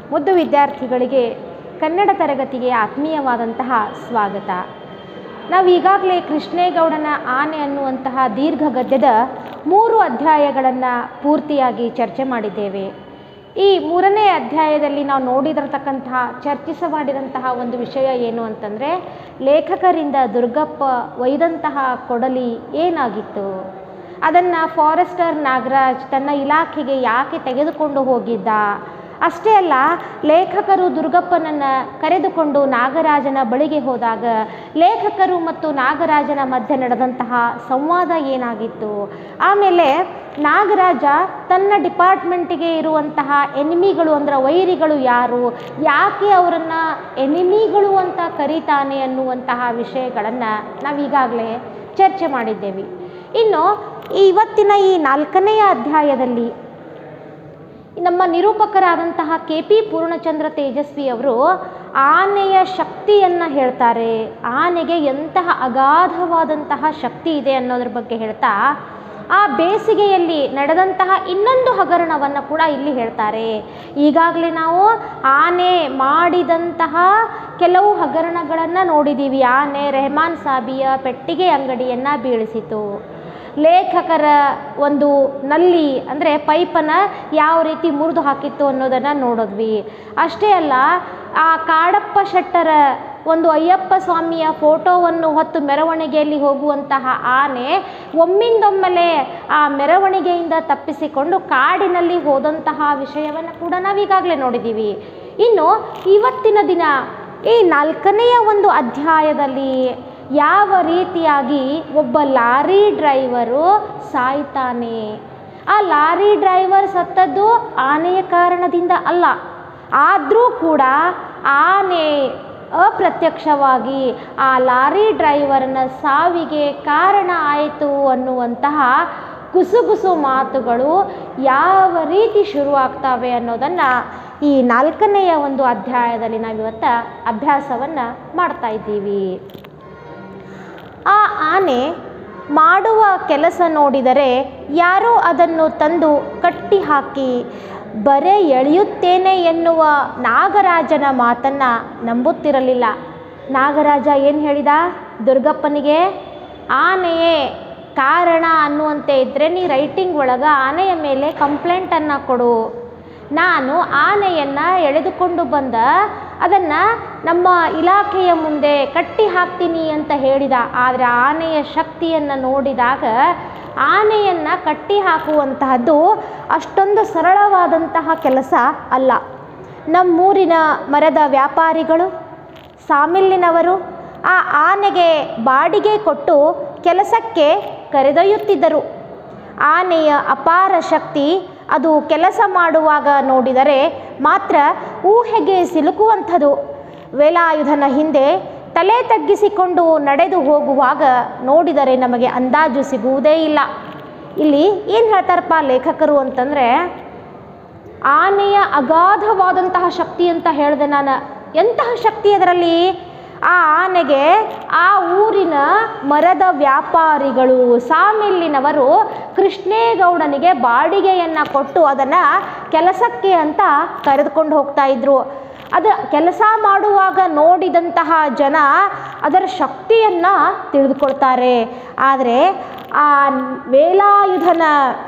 ಮುದ್ದು ವಿದ್ಯಾರ್ಥಿಗಳಿಗೆ ಕನ್ನಡ ತರಗತಿಗೆ ಆತ್ಮೀಯವಾದಂತಹ ಸ್ವಾಗತ ನಾವು ಈಗಾಗಲೇ ಕೃಷ್ಣೇಗೌಡನ ಆನೆ ಅನ್ನುವಂತಹ ದೀರ್ಘ ಗದ್ಯದ ಮೂರು ಅಧ್ಯಾಯಗಳನ್ನು ಪೂರ್ತಿಯಾಗಿ ಚರ್ಚೆ ಮಾಡಿದ್ದೇವೆ ಈ ಮೂರನೇ ಅಧ್ಯಾಯದಲ್ಲಿ ನಾವು ನೋಡಿದಿರತಕ್ಕಂತಹ ಚರ್ಚಿಸ ಮಾಡಿದಂತಹ ಒಂದು ವಿಷಯ ಏನು ಅಂತಂದರೆ ಲೇಖಕರಿಂದ ದುರ್ಗಪ್ಪ ಒಯ್ದಂತಹ ಕೊಡಲಿ ಏನಾಗಿತ್ತು ಅದನ್ನು ಫಾರೆಸ್ಟರ್ ನಾಗರಾಜ್ ತನ್ನ ಇಲಾಖೆಗೆ ಯಾಕೆ ತೆಗೆದುಕೊಂಡು ಹೋಗಿದ್ದ ಅಷ್ಟೇ ಅಲ್ಲ ಲೇಖಕರು ದುರ್ಗಪ್ಪನನ್ನು ಕರೆದುಕೊಂಡು ನಾಗರಾಜನ ಬಳಿಗೆ ಹೋದಾಗ ಲೇಖಕರು ಮತ್ತು ನಾಗರಾಜನ ಮಧ್ಯೆ ನಡೆದಂತಹ ಸಂವಾದ ಏನಾಗಿತ್ತು ಆಮೇಲೆ ನಾಗರಾಜ ತನ್ನ ಡಿಪಾರ್ಟ್ಮೆಂಟಿಗೆ ಇರುವಂತಹ ಎನಿಮಿಗಳು ಅಂದರೆ ವೈರಿಗಳು ಯಾರು ಯಾಕೆ ಅವರನ್ನು ಎನಿಮಿಗಳು ಅಂತ ಕರೀತಾನೆ ಅನ್ನುವಂತಹ ವಿಷಯಗಳನ್ನು ನಾವೀಗಾಗಲೇ ಚರ್ಚೆ ಮಾಡಿದ್ದೇವೆ ಇನ್ನು ಇವತ್ತಿನ ಈ ನಾಲ್ಕನೆಯ ಅಧ್ಯಾಯದಲ್ಲಿ ನಮ್ಮ ನಿರೂಪಕರಾದಂತಹ ಕೆ ಪಿ ಪೂರ್ಣಚಂದ್ರ ತೇಜಸ್ವಿ ಅವರು ಆನೆಯ ಶಕ್ತಿಯನ್ನು ಹೇಳ್ತಾರೆ ಆನೆಗೆ ಎಂತಹ ಅಗಾಧವಾದಂತಹ ಶಕ್ತಿ ಇದೆ ಅನ್ನೋದ್ರ ಬಗ್ಗೆ ಹೇಳ್ತಾ ಆ ಬೇಸಿಗೆಯಲ್ಲಿ ನಡೆದಂತಹ ಇನ್ನೊಂದು ಹಗರಣವನ್ನು ಕೂಡ ಇಲ್ಲಿ ಹೇಳ್ತಾರೆ ಈಗಾಗಲೇ ನಾವು ಆನೆ ಮಾಡಿದಂತಹ ಕೆಲವು ಹಗರಣಗಳನ್ನು ನೋಡಿದ್ದೀವಿ ಆನೆ ರೆಹಮಾನ್ ಸಾಬಿಯ ಪೆಟ್ಟಿಗೆ ಅಂಗಡಿಯನ್ನು ಬೀಳಿಸಿತು ಲೇಖಕರ ಒಂದು ನಲ್ಲಿ ಅಂದರೆ ಪೈಪನ್ನು ಯಾವ ರೀತಿ ಮುರಿದು ಹಾಕಿತ್ತು ಅನ್ನೋದನ್ನು ನೋಡಿದ್ವಿ ಅಷ್ಟೇ ಅಲ್ಲ ಆ ಕಾಡಪ್ಪ ಶೆಟ್ಟರ ಒಂದು ಅಯ್ಯಪ್ಪ ಸ್ವಾಮಿಯ ಫೋಟೋವನ್ನು ಹೊತ್ತು ಮೆರವಣಿಗೆಯಲ್ಲಿ ಹೋಗುವಂತಹ ಆನೆ ಒಮ್ಮಿಂದೊಮ್ಮೆಲೆ ಆ ಮೆರವಣಿಗೆಯಿಂದ ತಪ್ಪಿಸಿಕೊಂಡು ಕಾಡಿನಲ್ಲಿ ಹೋದಂತಹ ವಿಷಯವನ್ನು ಕೂಡ ನಾವೀಗಾಗಲೇ ನೋಡಿದ್ದೀವಿ ಇನ್ನು ಇವತ್ತಿನ ದಿನ ಈ ನಾಲ್ಕನೆಯ ಒಂದು ಅಧ್ಯಾಯದಲ್ಲಿ ಯಾವ ರೀತಿಯಾಗಿ ಒಬ್ಬ ಲಾರಿ ಡ್ರೈವರು ಸಾಯ್ತಾನೆ ಆ ಲಾರಿ ಡ್ರೈವರ್ ಸತ್ತದ್ದು ಆನೆಯ ಕಾರಣದಿಂದ ಅಲ್ಲ ಆದರೂ ಕೂಡ ಆನೆ ಅಪ್ರತ್ಯಕ್ಷವಾಗಿ ಆ ಲಾರಿ ಡ್ರೈವರ್ನ ಸಾವಿಗೆ ಕಾರಣ ಆಯಿತು ಅನ್ನುವಂತಹ ಗುಸುಗುಸು ಮಾತುಗಳು ಯಾವ ರೀತಿ ಶುರುವಾಗ್ತವೆ ಅನ್ನೋದನ್ನು ಈ ನಾಲ್ಕನೆಯ ಒಂದು ಅಧ್ಯಾಯದಲ್ಲಿ ನಾವಿವತ್ತ ಅಭ್ಯಾಸವನ್ನು ಮಾಡ್ತಾ ಇದ್ದೀವಿ ಆ ಆನೆ ಮಾಡುವ ಕೆಲಸ ನೋಡಿದರೆ ಯಾರೋ ಅದನ್ನು ತಂದು ಕಟ್ಟಿ ಹಾಕಿ ಬರೆ ಎಳೆಯುತ್ತೇನೆ ಎನ್ನುವ ನಾಗರಾಜನ ಮಾತನ್ನು ನಂಬುತ್ತಿರಲಿಲ್ಲ ನಾಗರಾಜ ಏನು ಹೇಳಿದ ದುರ್ಗಪ್ಪನಿಗೆ ಆನೆಯೇ ಕಾರಣ ಅನ್ನುವಂತೆ ಇದ್ದರೆ ನೀ ರೈಟಿಂಗ್ ಒಳಗೆ ಆನೆಯ ಮೇಲೆ ಕಂಪ್ಲೇಂಟನ್ನು ಕೊಡು ನಾನು ಆನೆಯನ್ನು ಎಳೆದುಕೊಂಡು ಬಂದ ಅದನ್ನು ನಮ್ಮ ಇಲಾಖೆಯ ಮುಂದೆ ಕಟ್ಟಿ ಹಾಕ್ತೀನಿ ಅಂತ ಹೇಳಿದ ಆದರೆ ಆನೆಯ ಶಕ್ತಿಯನ್ನು ನೋಡಿದಾಗ ಆನೆಯನ್ನು ಕಟ್ಟಿ ಹಾಕುವಂತಹದ್ದು ಅಷ್ಟೊಂದು ಸರಳವಾದಂತಹ ಕೆಲಸ ಅಲ್ಲ ನಮ್ಮೂರಿನ ಮರದ ವ್ಯಾಪಾರಿಗಳು ಸಾಮಿಲ್ಲಿನವರು ಆ ಆನೆಗೆ ಬಾಡಿಗೆ ಕೊಟ್ಟು ಕೆಲಸಕ್ಕೆ ಕರೆದೊಯ್ಯುತ್ತಿದ್ದರು ಆನೆಯ ಅಪಾರ ಶಕ್ತಿ ಅದು ಕೆಲಸ ಮಾಡುವಾಗ ನೋಡಿದರೆ ಮಾತ್ರ ಊಹೆಗೆ ಸಿಲುಕುವಂಥದ್ದು ವೇಲಾಯುಧನ ಹಿಂದೆ ತಲೆ ತಗ್ಗಿಸಿಕೊಂಡು ನಡೆದು ಹೋಗುವಾಗ ನೋಡಿದರೆ ನಮಗೆ ಅಂದಾಜು ಸಿಗುವುದೇ ಇಲ್ಲ ಇಲ್ಲಿ ಏನು ಹೇಳ್ತಾರಪ್ಪ ಲೇಖಕರು ಅಂತಂದರೆ ಆನೆಯ ಅಗಾಧವಾದಂತಹ ಶಕ್ತಿ ಅಂತ ಹೇಳಿದೆ ನಾನು ಎಂತಹ ಶಕ್ತಿ ಅದರಲ್ಲಿ ಆ ಆನೆಗೆ ಆ ಊರಿನ ಮರದ ವ್ಯಾಪಾರಿಗಳು ಸಾಮಿಲ್ಲಿನವರು ಕೃಷ್ಣೇಗೌಡನಿಗೆ ಬಾಡಿಗೆಯನ್ನು ಕೊಟ್ಟು ಅದನ್ನು ಕೆಲಸಕ್ಕೆ ಅಂತ ಕರೆದುಕೊಂಡು ಹೋಗ್ತಾ ಇದ್ರು ಅದು ಕೆಲಸ ಮಾಡುವಾಗ ನೋಡಿದಂತಹ ಜನ ಅದರ ಶಕ್ತಿಯನ್ನು ತಿಳಿದುಕೊಳ್ತಾರೆ ಆದರೆ ಆ ವೇಲಾಯುಧನ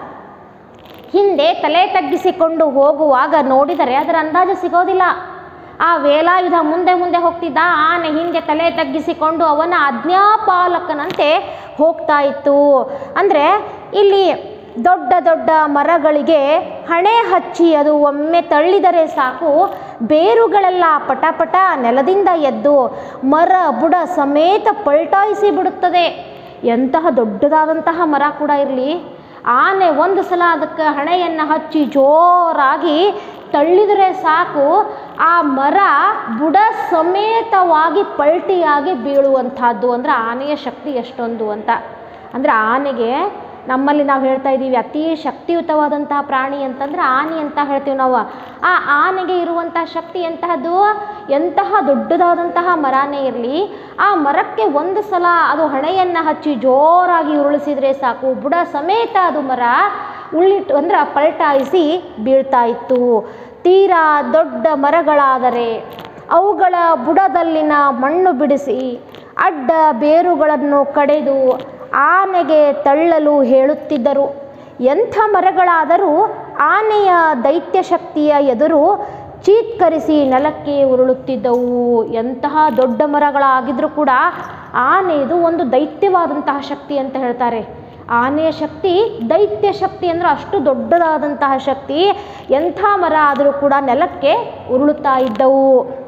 ಹಿಂದೆ ತಲೆ ತಗ್ಗಿಸಿಕೊಂಡು ಹೋಗುವಾಗ ನೋಡಿದರೆ ಅದರ ಅಂದಾಜು ಸಿಗೋದಿಲ್ಲ ಆ ವೇಲಾಯುಧ ಮುಂದೆ ಮುಂದೆ ಹೋಗ್ತಿದ್ದ ಆನೆ ಹಿಂದೆ ತಲೆ ತಗ್ಗಿಸಿಕೊಂಡು ಅವನ ಆಜ್ಞಾಪಾಲಕನಂತೆ ಹೋಗ್ತಾ ಇತ್ತು ಅಂದರೆ ಇಲ್ಲಿ ದೊಡ್ಡ ದೊಡ್ಡ ಮರಗಳಿಗೆ ಹಣೆ ಹಚ್ಚಿ ಅದು ಒಮ್ಮೆ ತಳ್ಳಿದರೆ ಸಾಕು ಬೇರುಗಳೆಲ್ಲ ಪಟಪಟ ನೆಲದಿಂದ ಎದ್ದು ಮರ ಬುಡ ಸಮೇತ ಪಲ್ಟಾಯಿಸಿ ಬಿಡುತ್ತದೆ ಎಂತಹ ದೊಡ್ಡದಾದಂತಹ ಮರ ಕೂಡ ಇರಲಿ ಆನೆ ಒಂದು ಸಲ ಅದಕ್ಕೆ ಹಣೆಯನ್ನು ಹಚ್ಚಿ ಜೋರಾಗಿ ತಳ್ಳಿದರೆ ಸಾಕು ಆ ಮರ ಬುಡ ಸಮೇತವಾಗಿ ಪಲ್ಟಿಯಾಗಿ ಬೀಳುವಂಥದ್ದು ಅಂದರೆ ಆನೆಯ ಶಕ್ತಿ ಎಷ್ಟೊಂದು ಅಂತ ಅಂದರೆ ಆನೆಗೆ ನಮ್ಮಲ್ಲಿ ನಾವು ಹೇಳ್ತಾ ಇದ್ದೀವಿ ಅತಿ ಶಕ್ತಿಯುತವಾದಂತಹ ಪ್ರಾಣಿ ಅಂತಂದ್ರೆ ಆನೆ ಅಂತ ಹೇಳ್ತೀವಿ ನಾವು ಆ ಆನೆಗೆ ಇರುವಂತಹ ಶಕ್ತಿ ಎಂತಹದ್ದು ಎಂತಹ ದೊಡ್ಡದಾದಂತಹ ಮರನೇ ಇರಲಿ ಆ ಮರಕ್ಕೆ ಒಂದು ಸಲ ಅದು ಹಣೆಯನ್ನು ಹಚ್ಚಿ ಜೋರಾಗಿ ಉರುಳಿಸಿದರೆ ಸಾಕು ಬುಡ ಸಮೇತ ಅದು ಮರ ಉಳ್ಳಿಟ್ಟು ಅಂದ್ರೆ ಪಲ್ಟಾಯಿಸಿ ಬೀಳ್ತಾ ಇತ್ತು ತೀರಾ ದೊಡ್ಡ ಮರಗಳಾದರೆ ಅವುಗಳ ಬುಡದಲ್ಲಿನ ಮಣ್ಣು ಬಿಡಿಸಿ ಅಡ್ಡ ಬೇರುಗಳನ್ನು ಕಡೆದು ಆನೆಗೆ ತಳ್ಳಲು ಹೇಳುತ್ತಿದ್ದರು ಎಂಥ ಮರಗಳಾದರೂ ಆನೆಯ ದೈತ್ಯ ಶಕ್ತಿಯ ಎದುರು ಚೀತ್ಕರಿಸಿ ನೆಲಕ್ಕೆ ಉರುಳುತ್ತಿದ್ದವು ಎಂತಹ ದೊಡ್ಡ ಮರಗಳಾಗಿದ್ರೂ ಕೂಡ ಆನೆಯದು ಒಂದು ದೈತ್ಯವಾದಂತಹ ಶಕ್ತಿ ಅಂತ ಹೇಳ್ತಾರೆ ಆನೆಯ ಶಕ್ತಿ ದೈತ್ಯ ಶಕ್ತಿ ಅಂದರೆ ಅಷ್ಟು ದೊಡ್ಡದಾದಂತಹ ಶಕ್ತಿ ಎಂಥ ಮರ ಆದರೂ ಕೂಡ ನೆಲಕ್ಕೆ ಉರುಳುತ್ತಾ ಇದ್ದವು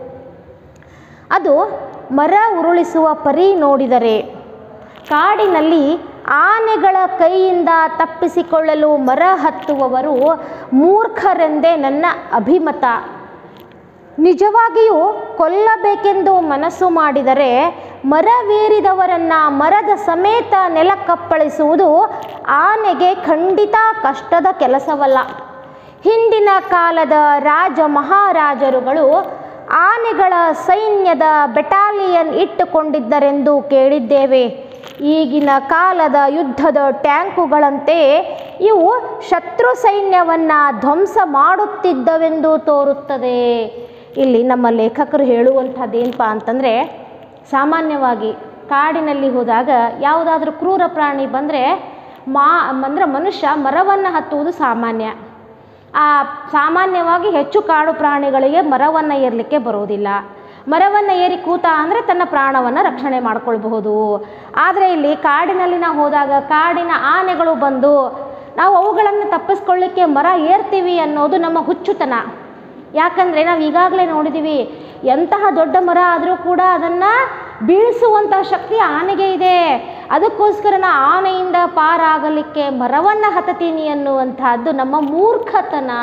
ಅದು ಮರ ಉರುಳಿಸುವ ಪರಿ ನೋಡಿದರೆ ಕಾಡಿನಲ್ಲಿ ಆನೆಗಳ ಕೈಯಿಂದ ತಪ್ಪಿಸಿಕೊಳ್ಳಲು ಮರ ಹತ್ತುವವರು ಮೂರ್ಖರೆಂದೇ ನನ್ನ ಅಭಿಮತ ನಿಜವಾಗಿಯೂ ಕೊಲ್ಲಬೇಕೆಂದು ಮನಸ್ಸು ಮಾಡಿದರೆ ಮರವೇರಿದವರನ್ನ ಮರದ ಸಮೇತ ನೆಲಕ್ಕಪ್ಪಳಿಸುವುದು ಆನೆಗೆ ಖಂಡಿತ ಕಷ್ಟದ ಕೆಲಸವಲ್ಲ ಹಿಂದಿನ ಕಾಲದ ರಾಜ ಮಹಾರಾಜರುಗಳು ಆನೆಗಳ ಸೈನ್ಯದ ಬೆಟಾಲಿಯನ್ ಇಟ್ಟುಕೊಂಡಿದ್ದರೆಂದು ಕೇಳಿದ್ದೇವೆ ಈಗಿನ ಕಾಲದ ಯುದ್ಧದ ಟ್ಯಾಂಕುಗಳಂತೆ ಇವು ಶತ್ರು ಸೈನ್ಯವನ್ನು ಧ್ವಂಸ ಮಾಡುತ್ತಿದ್ದವೆಂದು ತೋರುತ್ತದೆ ಇಲ್ಲಿ ನಮ್ಮ ಲೇಖಕರು ಹೇಳುವಂಥದ್ದೇನಪ್ಪ ಅಂತಂದರೆ ಸಾಮಾನ್ಯವಾಗಿ ಕಾಡಿನಲ್ಲಿ ಹೋದಾಗ ಯಾವುದಾದ್ರೂ ಕ್ರೂರ ಪ್ರಾಣಿ ಬಂದರೆ ಮಾ ಅಂದರೆ ಮನುಷ್ಯ ಮರವನ್ನು ಹತ್ತುವುದು ಸಾಮಾನ್ಯ ಆ ಸಾಮಾನ್ಯವಾಗಿ ಹೆಚ್ಚು ಕಾಡು ಪ್ರಾಣಿಗಳಿಗೆ ಮರವನ್ನು ಏರಲಿಕ್ಕೆ ಬರೋದಿಲ್ಲ ಮರವನ್ನು ಏರಿ ಕೂತ ಅಂದರೆ ತನ್ನ ಪ್ರಾಣವನ್ನು ರಕ್ಷಣೆ ಮಾಡ್ಕೊಳ್ಬಹುದು ಆದರೆ ಇಲ್ಲಿ ಕಾಡಿನಲ್ಲಿ ನಾವು ಹೋದಾಗ ಕಾಡಿನ ಆನೆಗಳು ಬಂದು ನಾವು ಅವುಗಳನ್ನು ತಪ್ಪಿಸ್ಕೊಳ್ಳಿಕ್ಕೆ ಮರ ಏರ್ತೀವಿ ಅನ್ನೋದು ನಮ್ಮ ಹುಚ್ಚುತನ ಯಾಕಂದರೆ ನಾವು ಈಗಾಗಲೇ ನೋಡಿದ್ದೀವಿ ಎಂತಹ ದೊಡ್ಡ ಮರ ಆದರೂ ಕೂಡ ಅದನ್ನು ಬೀಳಿಸುವಂತಹ ಶಕ್ತಿ ಆನೆಗೆ ಇದೆ ಅದಕ್ಕೋಸ್ಕರ ನಾ ಆನೆಯಿಂದ ಪಾರಾಗಲಿಕ್ಕೆ ಮರವನ್ನು ಹತ್ತತೀನಿ ಅನ್ನುವಂತಹದ್ದು ನಮ್ಮ ಮೂರ್ಖತನ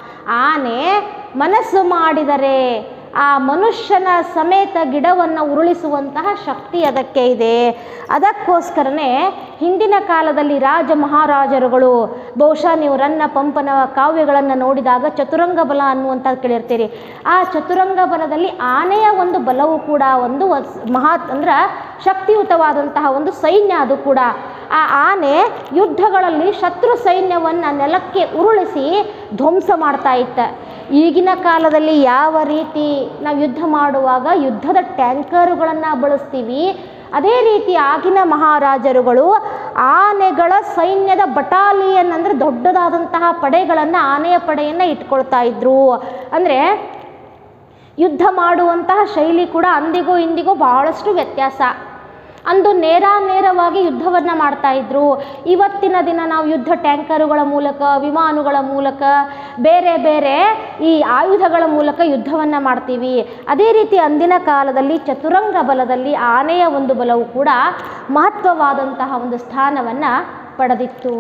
ಆನೆ ಮನಸ್ಸು ಮಾಡಿದರೆ ಆ ಮನುಷ್ಯನ ಸಮೇತ ಗಿಡವನ್ನು ಉರುಳಿಸುವಂತಹ ಶಕ್ತಿ ಅದಕ್ಕೆ ಇದೆ ಅದಕ್ಕೋಸ್ಕರನೇ ಹಿಂದಿನ ಕಾಲದಲ್ಲಿ ರಾಜ ಮಹಾರಾಜರುಗಳು ಬಹುಶಃ ನೀವು ರನ್ನ ಪಂಪನ ಕಾವ್ಯಗಳನ್ನು ನೋಡಿದಾಗ ಚತುರಂಗ ಬಲ ಅನ್ನುವಂಥದ್ದು ಕೇಳಿರ್ತೀರಿ ಆ ಚತುರಂಗ ಬಲದಲ್ಲಿ ಆನೆಯ ಒಂದು ಬಲವು ಕೂಡ ಒಂದು ವಸ್- ಮಹಾ ಅಂದ್ರೆ ಶಕ್ತಿಯುತವಾದಂತಹ ಒಂದು ಸೈನ್ಯ ಅದು ಕೂಡ ಆ ಆನೆ ಯುದ್ಧಗಳಲ್ಲಿ ಶತ್ರು ಸೈನ್ಯವನ್ನು ನೆಲಕ್ಕೆ ಉರುಳಿಸಿ ಧ್ವಂಸ ಮಾಡ್ತಾ ಇತ್ತ ಈಗಿನ ಕಾಲದಲ್ಲಿ ಯಾವ ರೀತಿ ನಾವು ಯುದ್ಧ ಮಾಡುವಾಗ ಯುದ್ಧದ ಟ್ಯಾಂಕರುಗಳನ್ನು ಬಳಸ್ತೀವಿ ಅದೇ ರೀತಿ ಆಗಿನ ಮಹಾರಾಜರುಗಳು ಆನೆಗಳ ಸೈನ್ಯದ ಬಟಾಲಿಯನ್ ಅಂದರೆ ದೊಡ್ಡದಾದಂತಹ ಪಡೆಗಳನ್ನು ಆನೆಯ ಪಡೆಯನ್ನು ಇಟ್ಕೊಳ್ತಾ ಇದ್ರು ಅಂದರೆ ಯುದ್ಧ ಮಾಡುವಂತಹ ಶೈಲಿ ಕೂಡ ಅಂದಿಗೂ ಇಂದಿಗೂ ಬಹಳಷ್ಟು ವ್ಯತ್ಯಾಸ ಅಂದು ನೇರ ನೇರವಾಗಿ ಯುದ್ಧವನ್ನು ಮಾಡ್ತಾ ಇದ್ರು ಇವತ್ತಿನ ದಿನ ನಾವು ಯುದ್ಧ ಟ್ಯಾಂಕರುಗಳ ಮೂಲಕ ವಿಮಾನಗಳ ಮೂಲಕ ಬೇರೆ ಬೇರೆ ಈ ಆಯುಧಗಳ ಮೂಲಕ ಯುದ್ಧವನ್ನು ಮಾಡ್ತೀವಿ ಅದೇ ರೀತಿ ಅಂದಿನ ಕಾಲದಲ್ಲಿ ಚತುರಂಗ ಬಲದಲ್ಲಿ ಆನೆಯ ಒಂದು ಬಲವು ಕೂಡ ಮಹತ್ವವಾದಂತಹ ಒಂದು ಸ್ಥಾನವನ್ನು ಪಡೆದಿತ್ತು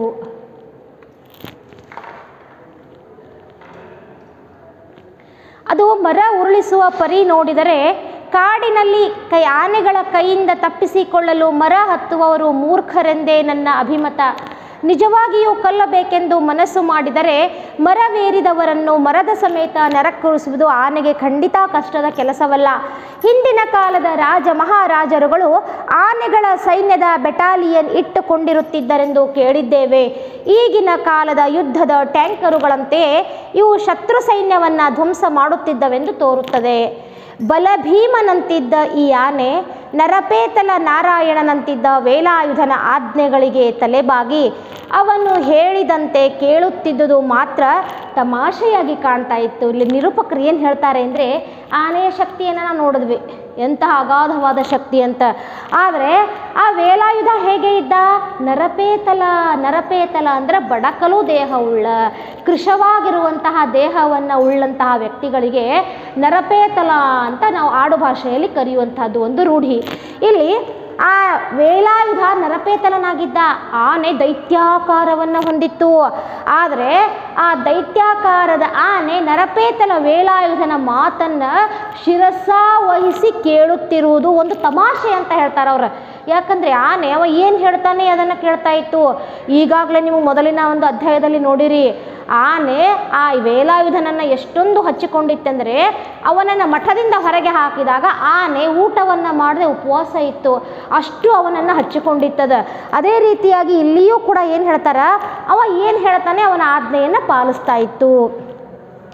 ಅದು ಮರ ಉರುಳಿಸುವ ಪರಿ ನೋಡಿದರೆ ಕಾಡಿನಲ್ಲಿ ಕೈ ಆನೆಗಳ ಕೈಯಿಂದ ತಪ್ಪಿಸಿಕೊಳ್ಳಲು ಮರ ಹತ್ತುವವರು ಮೂರ್ಖರೆಂದೇ ನನ್ನ ಅಭಿಮತ ನಿಜವಾಗಿಯೂ ಕೊಲ್ಲಬೇಕೆಂದು ಮನಸ್ಸು ಮಾಡಿದರೆ ಮರವೇರಿದವರನ್ನು ಮರದ ಸಮೇತ ನೆರಕ್ಕುರಿಸುವುದು ಆನೆಗೆ ಖಂಡಿತ ಕಷ್ಟದ ಕೆಲಸವಲ್ಲ ಹಿಂದಿನ ಕಾಲದ ರಾಜ ಮಹಾರಾಜರುಗಳು ಆನೆಗಳ ಸೈನ್ಯದ ಬೆಟಾಲಿಯನ್ ಇಟ್ಟುಕೊಂಡಿರುತ್ತಿದ್ದರೆಂದು ಕೇಳಿದ್ದೇವೆ ಈಗಿನ ಕಾಲದ ಯುದ್ಧದ ಟ್ಯಾಂಕರುಗಳಂತೆಯೇ ಇವು ಶತ್ರು ಸೈನ್ಯವನ್ನು ಧ್ವಂಸ ಮಾಡುತ್ತಿದ್ದವೆಂದು ತೋರುತ್ತದೆ ಬಲಭೀಮನಂತಿದ್ದ ಈ ಆನೆ ನರಪೇತಲ ನಾರಾಯಣನಂತಿದ್ದ ವೇಲಾಯುಧನ ಆಜ್ಞೆಗಳಿಗೆ ತಲೆಬಾಗಿ ಅವನು ಹೇಳಿದಂತೆ ಕೇಳುತ್ತಿದ್ದುದು ಮಾತ್ರ ತಮಾಷೆಯಾಗಿ ಕಾಣ್ತಾ ಇತ್ತು ಇಲ್ಲಿ ನಿರೂಪಕರು ಏನು ಹೇಳ್ತಾರೆ ಅಂದರೆ ಆನೆಯ ಶಕ್ತಿಯನ್ನು ನಾವು ನೋಡಿದ್ವಿ ಎಂತಹ ಅಗಾಧವಾದ ಶಕ್ತಿ ಅಂತ ಆದರೆ ಆ ವೇಲಾಯುಧ ಹೇಗೆ ಇದ್ದ ನರಪೇತಲ ನರಪೇತಲ ಅಂದರೆ ಬಡಕಲು ದೇಹವುಳ್ಳ ಕೃಶವಾಗಿರುವಂತಹ ದೇಹವನ್ನು ಉಳ್ಳಂತಹ ವ್ಯಕ್ತಿಗಳಿಗೆ ನರಪೇತಲ ಅಂತ ನಾವು ಆಡು ಭಾಷೆಯಲ್ಲಿ ಕರೆಯುವಂತಹದ್ದು ಒಂದು ರೂಢಿ ಇಲ್ಲಿ ಆ ವೇಲಾಯುಧ ನರಪೇತಲನಾಗಿದ್ದ ಆನೆ ದೈತ್ಯಾಕಾರವನ್ನು ಹೊಂದಿತ್ತು ಆದರೆ ಆ ದೈತ್ಯಾಕಾರದ ಆನೆ ನರಪೇತಲ ವೇಲಾಯುಧನ ಮಾತನ್ನು ಶಿರಸ ವಹಿಸಿ ಕೇಳುತ್ತಿರುವುದು ಒಂದು ತಮಾಷೆ ಅಂತ ಹೇಳ್ತಾರೆ ಅವ್ರು ಯಾಕಂದರೆ ಆನೆ ಅವ ಏನು ಹೇಳ್ತಾನೆ ಅದನ್ನು ಕೇಳ್ತಾ ಇತ್ತು ಈಗಾಗಲೇ ನೀವು ಮೊದಲಿನ ಒಂದು ಅಧ್ಯಾಯದಲ್ಲಿ ನೋಡಿರಿ ಆನೆ ಆ ವೇಲಾಯುಧನನ್ನು ಎಷ್ಟೊಂದು ಹಚ್ಚಿಕೊಂಡಿತ್ತೆಂದರೆ ಅವನನ್ನು ಮಠದಿಂದ ಹೊರಗೆ ಹಾಕಿದಾಗ ಆನೆ ಊಟವನ್ನು ಮಾಡದೆ ಉಪವಾಸ ಇತ್ತು ಅಷ್ಟು ಅವನನ್ನು ಹಚ್ಚಿಕೊಂಡಿತ್ತದ ಅದೇ ರೀತಿಯಾಗಿ ಇಲ್ಲಿಯೂ ಕೂಡ ಏನು ಹೇಳ್ತಾರ ಅವ ಏನು ಹೇಳ್ತಾನೆ ಅವನ ಆಜ್ಞೆಯನ್ನು ಪಾಲಿಸ್ತಾ ಇತ್ತು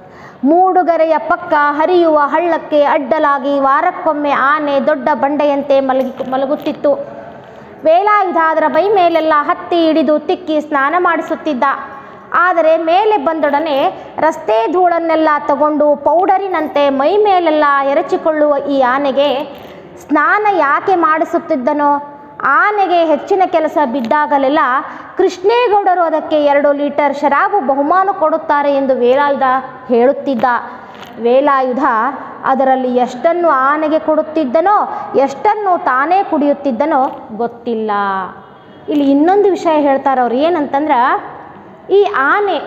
ಮೂಡುಗರೆಯ ಪಕ್ಕ ಹರಿಯುವ ಹಳ್ಳಕ್ಕೆ ಅಡ್ಡಲಾಗಿ ವಾರಕ್ಕೊಮ್ಮೆ ಆನೆ ದೊಡ್ಡ ಬಂಡೆಯಂತೆ ಮಲಗಿ ಮಲಗುತ್ತಿತ್ತು ವೇಲಾಯುಧ ಅದರ ಮೈ ಮೇಲೆಲ್ಲ ಹತ್ತಿ ಹಿಡಿದು ತಿಕ್ಕಿ ಸ್ನಾನ ಮಾಡಿಸುತ್ತಿದ್ದ ಆದರೆ ಮೇಲೆ ಬಂದೊಡನೆ ರಸ್ತೆ ಧೂಳನ್ನೆಲ್ಲ ತಗೊಂಡು ಪೌಡರಿನಂತೆ ಮೈ ಮೇಲೆಲ್ಲ ಎರಚಿಕೊಳ್ಳುವ ಈ ಆನೆಗೆ ಸ್ನಾನ ಯಾಕೆ ಮಾಡಿಸುತ್ತಿದ್ದನೋ ಆನೆಗೆ ಹೆಚ್ಚಿನ ಕೆಲಸ ಬಿದ್ದಾಗಲೆಲ್ಲ ಕೃಷ್ಣೇಗೌಡರು ಅದಕ್ಕೆ ಎರಡು ಲೀಟರ್ ಶರಾಬು ಬಹುಮಾನ ಕೊಡುತ್ತಾರೆ ಎಂದು ವೇಲಾಯುಧ ಹೇಳುತ್ತಿದ್ದ ವೇಲಾಯುಧ ಅದರಲ್ಲಿ ಎಷ್ಟನ್ನು ಆನೆಗೆ ಕೊಡುತ್ತಿದ್ದನೋ ಎಷ್ಟನ್ನು ತಾನೇ ಕುಡಿಯುತ್ತಿದ್ದನೋ ಗೊತ್ತಿಲ್ಲ ಇಲ್ಲಿ ಇನ್ನೊಂದು ವಿಷಯ ಹೇಳ್ತಾರೆ ಅವ್ರು ಏನಂತಂದ್ರೆ ಈ ಆನೆ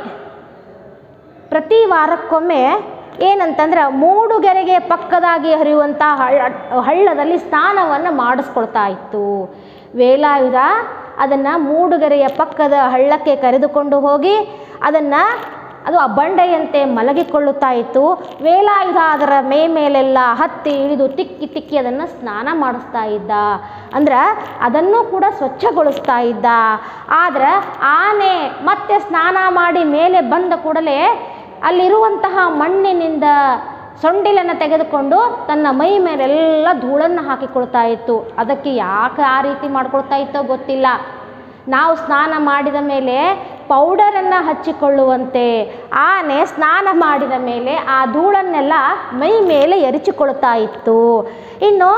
ಪ್ರತಿ ವಾರಕ್ಕೊಮ್ಮೆ ಏನಂತಂದ್ರೆ ಮೂಡುಗೆರೆಗೆ ಪಕ್ಕದಾಗಿ ಹರಿಯುವಂಥ ಹಳ್ಳ ಹಳ್ಳದಲ್ಲಿ ಸ್ನಾನವನ್ನು ಮಾಡಿಸ್ಕೊಳ್ತಾ ಇತ್ತು ವೇಲಾಯುಧ ಅದನ್ನು ಮೂಡುಗೆರೆಯ ಪಕ್ಕದ ಹಳ್ಳಕ್ಕೆ ಕರೆದುಕೊಂಡು ಹೋಗಿ ಅದನ್ನು ಅದು ಆ ಬಂಡೆಯಂತೆ ಮಲಗಿಕೊಳ್ಳುತ್ತಾ ಇತ್ತು ವೇಲಾಯುಧ ಅದರ ಮೇ ಮೇಲೆಲ್ಲ ಹತ್ತಿ ಇಳಿದು ತಿಕ್ಕಿ ತಿಕ್ಕಿ ಅದನ್ನು ಸ್ನಾನ ಮಾಡಿಸ್ತಾ ಇದ್ದ ಅಂದ್ರೆ ಅದನ್ನು ಕೂಡ ಸ್ವಚ್ಛಗೊಳಿಸ್ತಾ ಇದ್ದ ಆದ್ರೆ ಆನೆ ಮತ್ತೆ ಸ್ನಾನ ಮಾಡಿ ಮೇಲೆ ಬಂದ ಕೂಡಲೇ ಅಲ್ಲಿರುವಂತಹ ಮಣ್ಣಿನಿಂದ ಸೊಂಡಿಲನ್ನು ತೆಗೆದುಕೊಂಡು ತನ್ನ ಮೈ ಮೇಲೆಲ್ಲ ಧೂಳನ್ನು ಹಾಕಿಕೊಳ್ತಾ ಇತ್ತು ಅದಕ್ಕೆ ಯಾಕೆ ಆ ರೀತಿ ಮಾಡ್ಕೊಳ್ತಾ ಇತ್ತೋ ಗೊತ್ತಿಲ್ಲ ನಾವು ಸ್ನಾನ ಮಾಡಿದ ಮೇಲೆ ಪೌಡರನ್ನು ಹಚ್ಚಿಕೊಳ್ಳುವಂತೆ ಆನೆ ಸ್ನಾನ ಮಾಡಿದ ಮೇಲೆ ಆ ಧೂಳನ್ನೆಲ್ಲ ಮೈ ಮೇಲೆ ಎರಚಿಕೊಳ್ತಾ ಇತ್ತು ಇನ್ನು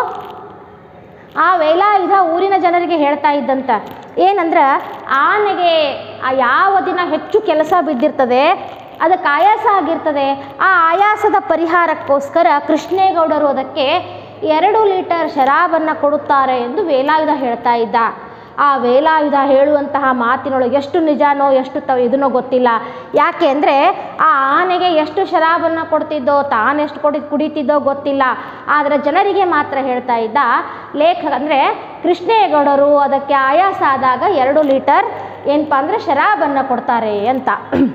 ಆ ವೇಲಾಯುಧ ಊರಿನ ಜನರಿಗೆ ಹೇಳ್ತಾ ಇದ್ದಂತ ಏನಂದ್ರೆ ಆನೆಗೆ ಆ ಯಾವ ದಿನ ಹೆಚ್ಚು ಕೆಲಸ ಬಿದ್ದಿರ್ತದೆ ಅದಕ್ಕೆ ಆಯಾಸ ಆಗಿರ್ತದೆ ಆ ಆಯಾಸದ ಪರಿಹಾರಕ್ಕೋಸ್ಕರ ಕೃಷ್ಣೇಗೌಡರು ಅದಕ್ಕೆ ಎರಡು ಲೀಟರ್ ಶರಾಬನ್ನು ಕೊಡುತ್ತಾರೆ ಎಂದು ವೇಲಾಯುಧ ಹೇಳ್ತಾ ಇದ್ದ ಆ ವೇಲಾಯುಧ ಹೇಳುವಂತಹ ಮಾತಿನೊಳಗೆ ಎಷ್ಟು ನಿಜಾನೋ ಎಷ್ಟು ತ ಇದನ್ನೋ ಗೊತ್ತಿಲ್ಲ ಯಾಕೆ ಅಂದರೆ ಆ ಆನೆಗೆ ಎಷ್ಟು ಶರಾಬನ್ನು ಕೊಡ್ತಿದ್ದೋ ತಾನೆಷ್ಟು ಕೊಡಿ ಕುಡಿತಿದ್ದೋ ಗೊತ್ತಿಲ್ಲ ಆದರೆ ಜನರಿಗೆ ಮಾತ್ರ ಹೇಳ್ತಾ ಇದ್ದ ಲೇಖ ಅಂದರೆ ಕೃಷ್ಣೇಗೌಡರು ಅದಕ್ಕೆ ಆಯಾಸ ಆದಾಗ ಎರಡು ಲೀಟರ್ ಏನಪ್ಪ ಅಂದರೆ ಶರಾಬನ್ನು ಕೊಡ್ತಾರೆ ಅಂತ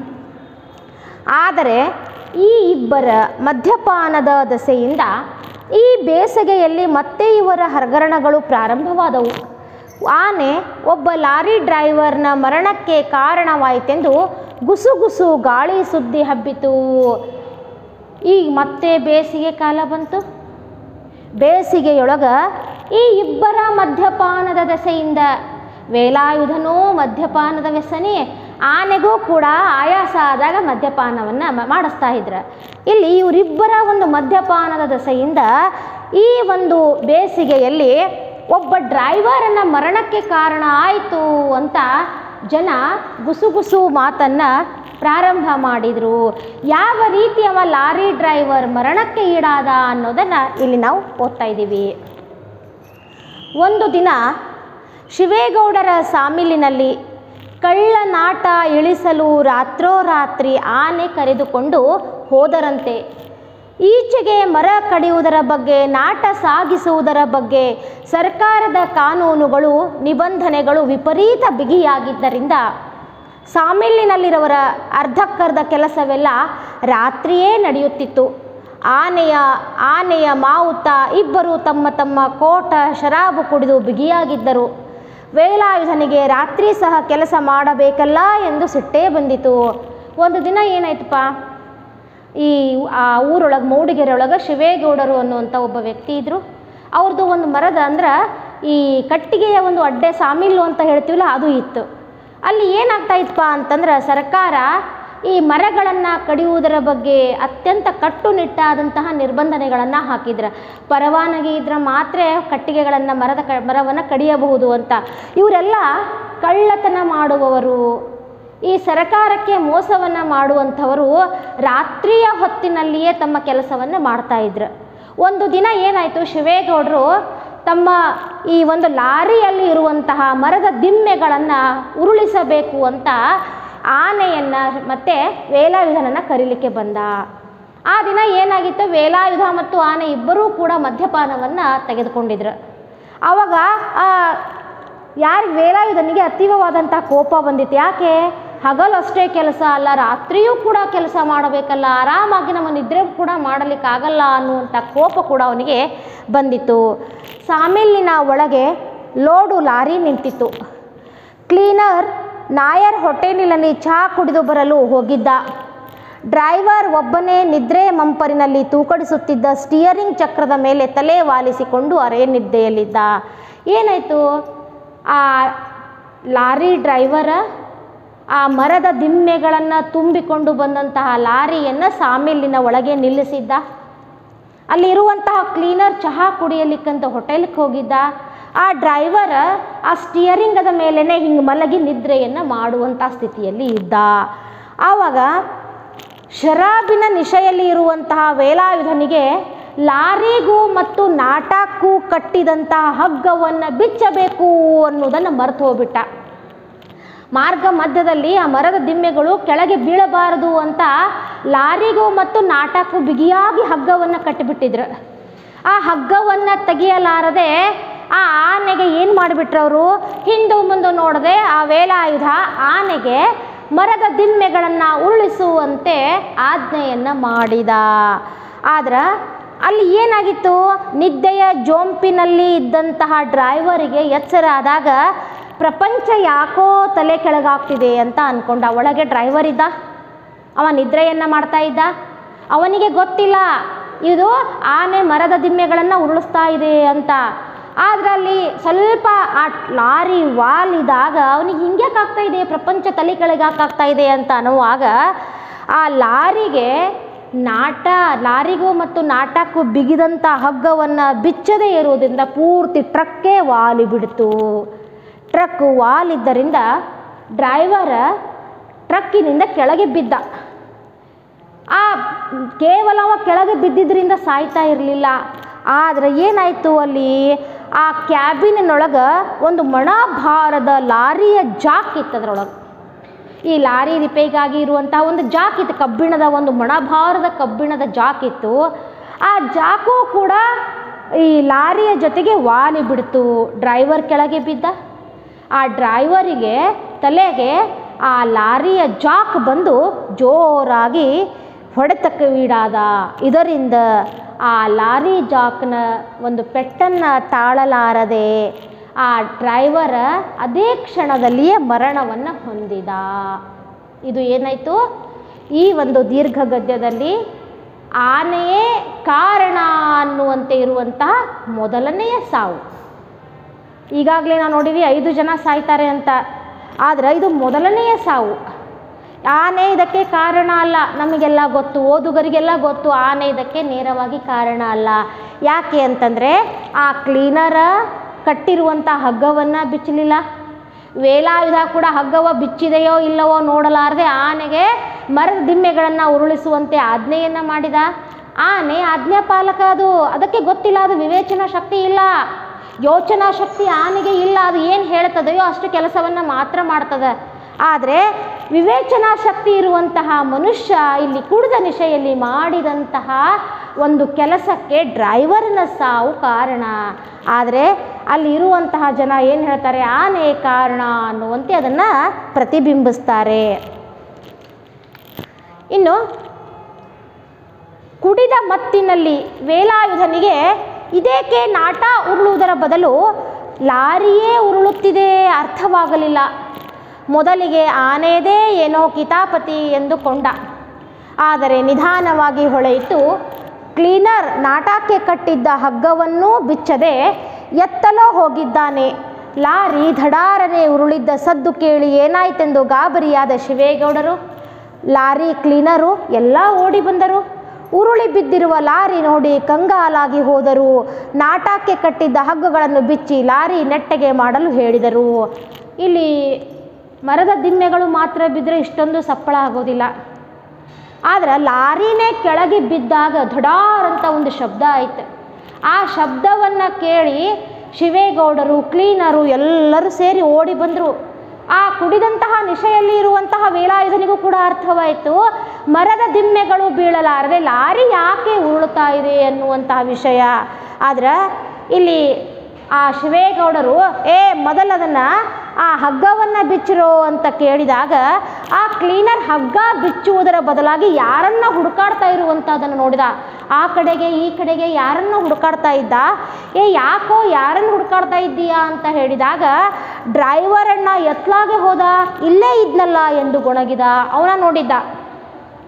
ಆದರೆ ಈ ಇಬ್ಬರ ಮದ್ಯಪಾನದ ದಸೆಯಿಂದ ಈ ಬೇಸಿಗೆಯಲ್ಲಿ ಮತ್ತೆ ಇವರ ಹಗರಣಗಳು ಪ್ರಾರಂಭವಾದವು ಆನೆ ಒಬ್ಬ ಲಾರಿ ಡ್ರೈವರ್ನ ಮರಣಕ್ಕೆ ಕಾರಣವಾಯಿತೆಂದು ಗುಸುಗುಸು ಗಾಳಿ ಸುದ್ದಿ ಹಬ್ಬಿತು ಈಗ ಮತ್ತೆ ಬೇಸಿಗೆ ಕಾಲ ಬಂತು ಬೇಸಿಗೆಯೊಳಗ ಈ ಇಬ್ಬರ ಮದ್ಯಪಾನದ ದೆಸೆಯಿಂದ ವೇಲಾಯುಧನೂ ಮದ್ಯಪಾನದ ವ್ಯಸನಿ ಆನೆಗೂ ಕೂಡ ಆಯಾಸ ಆದಾಗ ಮದ್ಯಪಾನವನ್ನು ಮಾಡಿಸ್ತಾ ಇದ್ರು ಇಲ್ಲಿ ಇವರಿಬ್ಬರ ಒಂದು ಮದ್ಯಪಾನದ ದೆಸೆಯಿಂದ ಈ ಒಂದು ಬೇಸಿಗೆಯಲ್ಲಿ ಒಬ್ಬ ಡ್ರೈವರನ್ನು ಮರಣಕ್ಕೆ ಕಾರಣ ಆಯಿತು ಅಂತ ಜನ ಗುಸುಗುಸು ಮಾತನ್ನು ಪ್ರಾರಂಭ ಮಾಡಿದರು ಯಾವ ರೀತಿ ಅವ ಲಾರಿ ಡ್ರೈವರ್ ಮರಣಕ್ಕೆ ಈಡಾದ ಅನ್ನೋದನ್ನು ಇಲ್ಲಿ ನಾವು ಓದ್ತಾ ಇದ್ದೀವಿ ಒಂದು ದಿನ ಶಿವೇಗೌಡರ ಸಾಮಿಲಿನಲ್ಲಿ ಕಳ್ಳನಾಟ ಇಳಿಸಲು ರಾತ್ರೋರಾತ್ರಿ ಆನೆ ಕರೆದುಕೊಂಡು ಹೋದರಂತೆ ಈಚೆಗೆ ಮರ ಕಡಿಯುವುದರ ಬಗ್ಗೆ ನಾಟ ಸಾಗಿಸುವುದರ ಬಗ್ಗೆ ಸರ್ಕಾರದ ಕಾನೂನುಗಳು ನಿಬಂಧನೆಗಳು ವಿಪರೀತ ಬಿಗಿಯಾಗಿದ್ದರಿಂದ ಸಾಮಿಲಿನಲ್ಲಿರುವರ ಅರ್ಧಕ್ಕರ್ಧ ಕೆಲಸವೆಲ್ಲ ರಾತ್ರಿಯೇ ನಡೆಯುತ್ತಿತ್ತು ಆನೆಯ ಆನೆಯ ಮಾವುತ ಇಬ್ಬರು ತಮ್ಮ ತಮ್ಮ ಕೋಟ ಶರಾಬು ಕುಡಿದು ಬಿಗಿಯಾಗಿದ್ದರು ವೇಲಾಯುಧನಿಗೆ ರಾತ್ರಿ ಸಹ ಕೆಲಸ ಮಾಡಬೇಕಲ್ಲ ಎಂದು ಸಿಟ್ಟೇ ಬಂದಿತು ಒಂದು ದಿನ ಏನಾಯ್ತಪ್ಪ ಈ ಆ ಊರೊಳಗೆ ಮೂಡಿಗೆರೆ ಒಳಗೆ ಶಿವೇಗೌಡರು ಅನ್ನುವಂಥ ಒಬ್ಬ ವ್ಯಕ್ತಿ ಇದ್ದರು ಅವ್ರದ್ದು ಒಂದು ಮರದ ಅಂದ್ರೆ ಈ ಕಟ್ಟಿಗೆಯ ಒಂದು ಅಡ್ಡೆ ಸಾಮಿಲು ಅಂತ ಹೇಳ್ತೀವಲ್ಲ ಅದು ಇತ್ತು ಅಲ್ಲಿ ಏನಾಗ್ತಾ ಇತ್ತಪ್ಪ ಅಂತಂದ್ರೆ ಸರ್ಕಾರ ಈ ಮರಗಳನ್ನು ಕಡಿಯುವುದರ ಬಗ್ಗೆ ಅತ್ಯಂತ ಕಟ್ಟುನಿಟ್ಟಾದಂತಹ ನಿರ್ಬಂಧನೆಗಳನ್ನು ಹಾಕಿದ್ರು ಪರವಾನಗಿ ಇದ್ರೆ ಮಾತ್ರ ಕಟ್ಟಿಗೆಗಳನ್ನು ಮರದ ಕ ಮರವನ್ನು ಕಡಿಯಬಹುದು ಅಂತ ಇವರೆಲ್ಲ ಕಳ್ಳತನ ಮಾಡುವವರು ಈ ಸರಕಾರಕ್ಕೆ ಮೋಸವನ್ನು ಮಾಡುವಂಥವರು ರಾತ್ರಿಯ ಹೊತ್ತಿನಲ್ಲಿಯೇ ತಮ್ಮ ಕೆಲಸವನ್ನು ಮಾಡ್ತಾ ಇದ್ರು ಒಂದು ದಿನ ಏನಾಯಿತು ಶಿವೇಗೌಡರು ತಮ್ಮ ಈ ಒಂದು ಲಾರಿಯಲ್ಲಿ ಇರುವಂತಹ ಮರದ ದಿಮ್ಮೆಗಳನ್ನು ಉರುಳಿಸಬೇಕು ಅಂತ ಆನೆಯನ್ನು ಮತ್ತು ವೇಲಾಯುಧನನ್ನು ಕರೀಲಿಕ್ಕೆ ಬಂದ ಆ ದಿನ ಏನಾಗಿತ್ತು ವೇಲಾಯುಧ ಮತ್ತು ಆನೆ ಇಬ್ಬರೂ ಕೂಡ ಮದ್ಯಪಾನವನ್ನು ತೆಗೆದುಕೊಂಡಿದ್ರು ಆವಾಗ ಆ ಯಾರಿಗೆ ವೇಲಾಯುಧನಿಗೆ ಅತೀವವಾದಂಥ ಕೋಪ ಬಂದಿತ್ತು ಯಾಕೆ ಹಗಲಷ್ಟೇ ಕೆಲಸ ಅಲ್ಲ ರಾತ್ರಿಯೂ ಕೂಡ ಕೆಲಸ ಮಾಡಬೇಕಲ್ಲ ಆರಾಮಾಗಿ ನಮ್ಮ ನಿದ್ರೆ ಕೂಡ ಮಾಡಲಿಕ್ಕಾಗಲ್ಲ ಅನ್ನುವಂಥ ಕೋಪ ಕೂಡ ಅವನಿಗೆ ಬಂದಿತ್ತು ಸಾಮಿಲಿನ ಒಳಗೆ ಲೋಡು ಲಾರಿ ನಿಂತಿತ್ತು ಕ್ಲೀನರ್ ನಾಯರ್ ಹೋಟೆಲಿನಲ್ಲಿ ಚಹಾ ಕುಡಿದು ಬರಲು ಹೋಗಿದ್ದ ಡ್ರೈವರ್ ಒಬ್ಬನೇ ನಿದ್ರೆ ಮಂಪರಿನಲ್ಲಿ ತೂಕಡಿಸುತ್ತಿದ್ದ ಸ್ಟಿಯರಿಂಗ್ ಚಕ್ರದ ಮೇಲೆ ತಲೆ ವಾಲಿಸಿಕೊಂಡು ಅರೆ ನಿದ್ದೆಯಲ್ಲಿದ್ದ ಏನಾಯಿತು ಆ ಲಾರಿ ಡ್ರೈವರ ಆ ಮರದ ದಿಮ್ಮೆಗಳನ್ನು ತುಂಬಿಕೊಂಡು ಬಂದಂತಹ ಲಾರಿಯನ್ನು ಸಾಮಿಲಿನ ಒಳಗೆ ನಿಲ್ಲಿಸಿದ್ದ ಅಲ್ಲಿರುವಂತಹ ಕ್ಲೀನರ್ ಚಹಾ ಕುಡಿಯಲಿಕ್ಕಂತ ಹೋಟೆಲ್ಗೆ ಹೋಗಿದ್ದ ಆ ಡ್ರೈವರ್ ಆ ಸ್ಟಿಯರಿಂಗದ ಮೇಲೇ ಹಿಂಗೆ ಮಲಗಿ ನಿದ್ರೆಯನ್ನು ಮಾಡುವಂಥ ಸ್ಥಿತಿಯಲ್ಲಿ ಇದ್ದ ಆವಾಗ ಶರಾಬಿನ ನಿಶೆಯಲ್ಲಿ ಇರುವಂತಹ ವೇಲಾಯುಧನಿಗೆ ಲಾರಿಗೂ ಮತ್ತು ನಾಟಕ್ಕೂ ಕಟ್ಟಿದಂತಹ ಹಗ್ಗವನ್ನು ಬಿಚ್ಚಬೇಕು ಅನ್ನೋದನ್ನು ಮರೆತು ಹೋಗ್ಬಿಟ್ಟ ಮಾರ್ಗ ಮಧ್ಯದಲ್ಲಿ ಆ ಮರದ ದಿಮ್ಮೆಗಳು ಕೆಳಗೆ ಬೀಳಬಾರದು ಅಂತ ಲಾರಿಗೂ ಮತ್ತು ನಾಟಕ್ಕೂ ಬಿಗಿಯಾಗಿ ಹಗ್ಗವನ್ನು ಕಟ್ಟಿಬಿಟ್ಟಿದ್ರು ಆ ಹಗ್ಗವನ್ನು ತೆಗೆಯಲಾರದೆ ಆ ಆನೆಗೆ ಏನು ಮಾಡಿಬಿಟ್ರು ಅವರು ಹಿಂದು ಮುಂದೆ ನೋಡದೆ ಆ ವೇಲಾಯುಧ ಆನೆಗೆ ಮರದ ದಿಮ್ಮೆಗಳನ್ನು ಉರುಳಿಸುವಂತೆ ಆಜ್ಞೆಯನ್ನು ಮಾಡಿದ ಆದ್ರೆ ಅಲ್ಲಿ ಏನಾಗಿತ್ತು ನಿದ್ದೆಯ ಜೋಂಪಿನಲ್ಲಿ ಇದ್ದಂತಹ ಡ್ರೈವರಿಗೆ ಎಚ್ಚರ ಆದಾಗ ಪ್ರಪಂಚ ಯಾಕೋ ತಲೆ ಕೆಳಗಾಗ್ತಿದೆ ಅಂತ ಅಂದ್ಕೊಂಡ ಒಳಗೆ ಡ್ರೈವರ್ ಇದ್ದ ಅವ ನಿದ್ರೆಯನ್ನು ಮಾಡ್ತಾ ಇದ್ದ ಅವನಿಗೆ ಗೊತ್ತಿಲ್ಲ ಇದು ಆನೆ ಮರದ ದಿಮ್ಮೆಗಳನ್ನು ಉರುಳಿಸ್ತಾ ಇದೆ ಅಂತ ಆದ್ರೆ ಅಲ್ಲಿ ಸ್ವಲ್ಪ ಆ ಲಾರಿ ವಾಲಿದಾಗ ಅವನಿಗೆ ಹಿಂಗ್ಯಾಕೆ ಆಗ್ತಾ ಇದೆ ಪ್ರಪಂಚ ತಲೆ ಕೆಳಗಾಗ್ತಾ ಇದೆ ಅಂತ ಅನ್ನುವಾಗ ಆ ಲಾರಿಗೆ ನಾಟ ಲಾರಿಗೂ ಮತ್ತು ನಾಟಕ್ಕೂ ಬಿಗಿದಂಥ ಹಗ್ಗವನ್ನು ಬಿಚ್ಚದೇ ಇರುವುದರಿಂದ ಪೂರ್ತಿ ಟ್ರಕ್ಕೇ ವಾಲಿ ಬಿಡ್ತು ಟ್ರಕ್ ವಾಲಿದ್ದರಿಂದ ಡ್ರೈವರ ಟ್ರಕ್ಕಿನಿಂದ ಕೆಳಗೆ ಬಿದ್ದ ಆ ಕೇವಲ ಅವ ಕೆಳಗೆ ಬಿದ್ದಿದ್ರಿಂದ ಸಾಯ್ತಾ ಇರಲಿಲ್ಲ ಆದರೆ ಏನಾಯಿತು ಅಲ್ಲಿ ಆ ಕ್ಯಾಬಿನೊಳಗೆ ಒಂದು ಮಣಭಾರದ ಲಾರಿಯ ಜಾಕ್ ಇತ್ತು ಅದರೊಳಗೆ ಈ ಲಾರಿ ರಿಪೇರಿಗಾಗಿ ಇರುವಂಥ ಒಂದು ಜಾಕ್ ಇತ್ತು ಕಬ್ಬಿಣದ ಒಂದು ಮಣಭಾರದ ಕಬ್ಬಿಣದ ಜಾಕ್ ಇತ್ತು ಆ ಜಾಕು ಕೂಡ ಈ ಲಾರಿಯ ಜೊತೆಗೆ ವಾಲಿ ಬಿಡ್ತು ಡ್ರೈವರ್ ಕೆಳಗೆ ಬಿದ್ದ ಆ ಡ್ರೈವರಿಗೆ ತಲೆಗೆ ಆ ಲಾರಿಯ ಜಾಕ್ ಬಂದು ಜೋರಾಗಿ ಹೊಡೆತಕ್ಕೀಡಾದ ಇದರಿಂದ ಆ ಲಾರಿ ಜಾಕ್ನ ಒಂದು ಪೆಟ್ಟನ್ನು ತಾಳಲಾರದೆ ಆ ಡ್ರೈವರ ಅದೇ ಕ್ಷಣದಲ್ಲಿಯೇ ಮರಣವನ್ನು ಹೊಂದಿದ ಇದು ಏನಾಯಿತು ಈ ಒಂದು ದೀರ್ಘ ಗದ್ಯದಲ್ಲಿ ಆನೆಯೇ ಕಾರಣ ಅನ್ನುವಂತೆ ಇರುವಂತಹ ಮೊದಲನೆಯ ಸಾವು ಈಗಾಗಲೇ ನಾವು ನೋಡಿವಿ ಐದು ಜನ ಸಾಯ್ತಾರೆ ಅಂತ ಆದರೆ ಇದು ಮೊದಲನೆಯ ಸಾವು ಆನೆ ಇದಕ್ಕೆ ಕಾರಣ ಅಲ್ಲ ನಮಗೆಲ್ಲ ಗೊತ್ತು ಓದುಗರಿಗೆಲ್ಲ ಗೊತ್ತು ಆನೆ ಇದಕ್ಕೆ ನೇರವಾಗಿ ಕಾರಣ ಅಲ್ಲ ಯಾಕೆ ಅಂತಂದರೆ ಆ ಕ್ಲೀನರ ಕಟ್ಟಿರುವಂಥ ಹಗ್ಗವನ್ನು ಬಿಚ್ಚಲಿಲ್ಲ ವೇಲಾಯುಧ ಕೂಡ ಹಗ್ಗವ ಬಿಚ್ಚಿದೆಯೋ ಇಲ್ಲವೋ ನೋಡಲಾರದೆ ಆನೆಗೆ ಮರದ ದಿಮ್ಮೆಗಳನ್ನು ಉರುಳಿಸುವಂತೆ ಆಜ್ಞೆಯನ್ನು ಮಾಡಿದ ಆನೆ ಆಜ್ಞಾಪಾಲಕ ಅದು ಅದಕ್ಕೆ ಗೊತ್ತಿಲ್ಲ ಅದು ವಿವೇಚನಾ ಶಕ್ತಿ ಇಲ್ಲ ಯೋಚನಾ ಶಕ್ತಿ ಆನೆಗೆ ಇಲ್ಲ ಅದು ಏನು ಹೇಳ್ತದೆಯೋ ಅಷ್ಟು ಕೆಲಸವನ್ನು ಮಾತ್ರ ಮಾಡ್ತದೆ ಆದರೆ ವಿವೇಚನಾ ಶಕ್ತಿ ಇರುವಂತಹ ಮನುಷ್ಯ ಇಲ್ಲಿ ಕುಡಿದ ನಿಶೆಯಲ್ಲಿ ಮಾಡಿದಂತಹ ಒಂದು ಕೆಲಸಕ್ಕೆ ಡ್ರೈವರ್ನ ಸಾವು ಕಾರಣ ಆದರೆ ಅಲ್ಲಿ ಇರುವಂತಹ ಜನ ಏನು ಹೇಳ್ತಾರೆ ಆನೆ ಕಾರಣ ಅನ್ನುವಂತೆ ಅದನ್ನು ಪ್ರತಿಬಿಂಬಿಸ್ತಾರೆ ಇನ್ನು ಕುಡಿದ ಮತ್ತಿನಲ್ಲಿ ವೇಲಾಯುಧನಿಗೆ ಇದೇಕೆ ನಾಟ ಉರುಳುವುದರ ಬದಲು ಲಾರಿಯೇ ಉರುಳುತ್ತಿದೆ ಅರ್ಥವಾಗಲಿಲ್ಲ ಮೊದಲಿಗೆ ಆನೆಯದೇ ಏನೋ ಕಿತಾಪತಿ ಎಂದುಕೊಂಡ ಆದರೆ ನಿಧಾನವಾಗಿ ಹೊಳೆಯಿತು ಕ್ಲೀನರ್ ನಾಟಕ್ಕೆ ಕಟ್ಟಿದ್ದ ಹಗ್ಗವನ್ನೂ ಬಿಚ್ಚದೆ ಎತ್ತಲೋ ಹೋಗಿದ್ದಾನೆ ಲಾರಿ ಧಡಾರನೆ ಉರುಳಿದ್ದ ಸದ್ದು ಕೇಳಿ ಏನಾಯ್ತೆಂದು ಗಾಬರಿಯಾದ ಶಿವೇಗೌಡರು ಲಾರಿ ಕ್ಲೀನರು ಎಲ್ಲ ಓಡಿ ಬಂದರು ಉರುಳಿ ಬಿದ್ದಿರುವ ಲಾರಿ ನೋಡಿ ಕಂಗಾಲಾಗಿ ಹೋದರು ನಾಟಕ್ಕೆ ಕಟ್ಟಿದ್ದ ಹಗ್ಗಗಳನ್ನು ಬಿಚ್ಚಿ ಲಾರಿ ನೆಟ್ಟಗೆ ಮಾಡಲು ಹೇಳಿದರು ಇಲ್ಲಿ ಮರದ ದಿಮ್ಮೆಗಳು ಮಾತ್ರ ಬಿದ್ದರೆ ಇಷ್ಟೊಂದು ಸಪ್ಪಳ ಆಗೋದಿಲ್ಲ ಆದ್ರೆ ಲಾರಿನೇ ಕೆಳಗೆ ಬಿದ್ದಾಗ ಧಡಾರ್ ಅಂತ ಒಂದು ಶಬ್ದ ಆಯ್ತು ಆ ಶಬ್ದವನ್ನು ಕೇಳಿ ಶಿವೇಗೌಡರು ಕ್ಲೀನರು ಎಲ್ಲರೂ ಸೇರಿ ಓಡಿ ಬಂದರು ಆ ಕುಡಿದಂತಹ ನಿಶೆಯಲ್ಲಿ ಇರುವಂತಹ ವೇಲಾಯುಧನಿಗೂ ಕೂಡ ಅರ್ಥವಾಯಿತು ಮರದ ದಿಮ್ಮೆಗಳು ಬೀಳಲಾರದೆ ಲಾರಿ ಯಾಕೆ ಉರುಳುತ್ತಾ ಇದೆ ಅನ್ನುವಂತಹ ವಿಷಯ ಆದ್ರೆ ಇಲ್ಲಿ ಆ ಶಿವೇಗೌಡರು ಏ ಮೊದಲದನ್ನು ಆ ಹಗ್ಗವನ್ನು ಬಿಚ್ಚಿರೋ ಅಂತ ಕೇಳಿದಾಗ ಆ ಕ್ಲೀನರ್ ಹಗ್ಗ ಬಿಚ್ಚುವುದರ ಬದಲಾಗಿ ಯಾರನ್ನ ಹುಡುಕಾಡ್ತಾ ಇರುವಂಥದ್ದನ್ನು ನೋಡಿದ ಆ ಕಡೆಗೆ ಈ ಕಡೆಗೆ ಯಾರನ್ನ ಹುಡುಕಾಡ್ತಾ ಇದ್ದ ಏ ಯಾಕೋ ಯಾರನ್ನು ಹುಡುಕಾಡ್ತಾ ಇದ್ದೀಯಾ ಅಂತ ಹೇಳಿದಾಗ ಡ್ರೈವರನ್ನ ಎತ್ಲಾಗೆ ಹೋದ ಇಲ್ಲೇ ಇದ್ನಲ್ಲ ಎಂದು ಗೊಣಗಿದ ಅವನ ನೋಡಿದ್ದ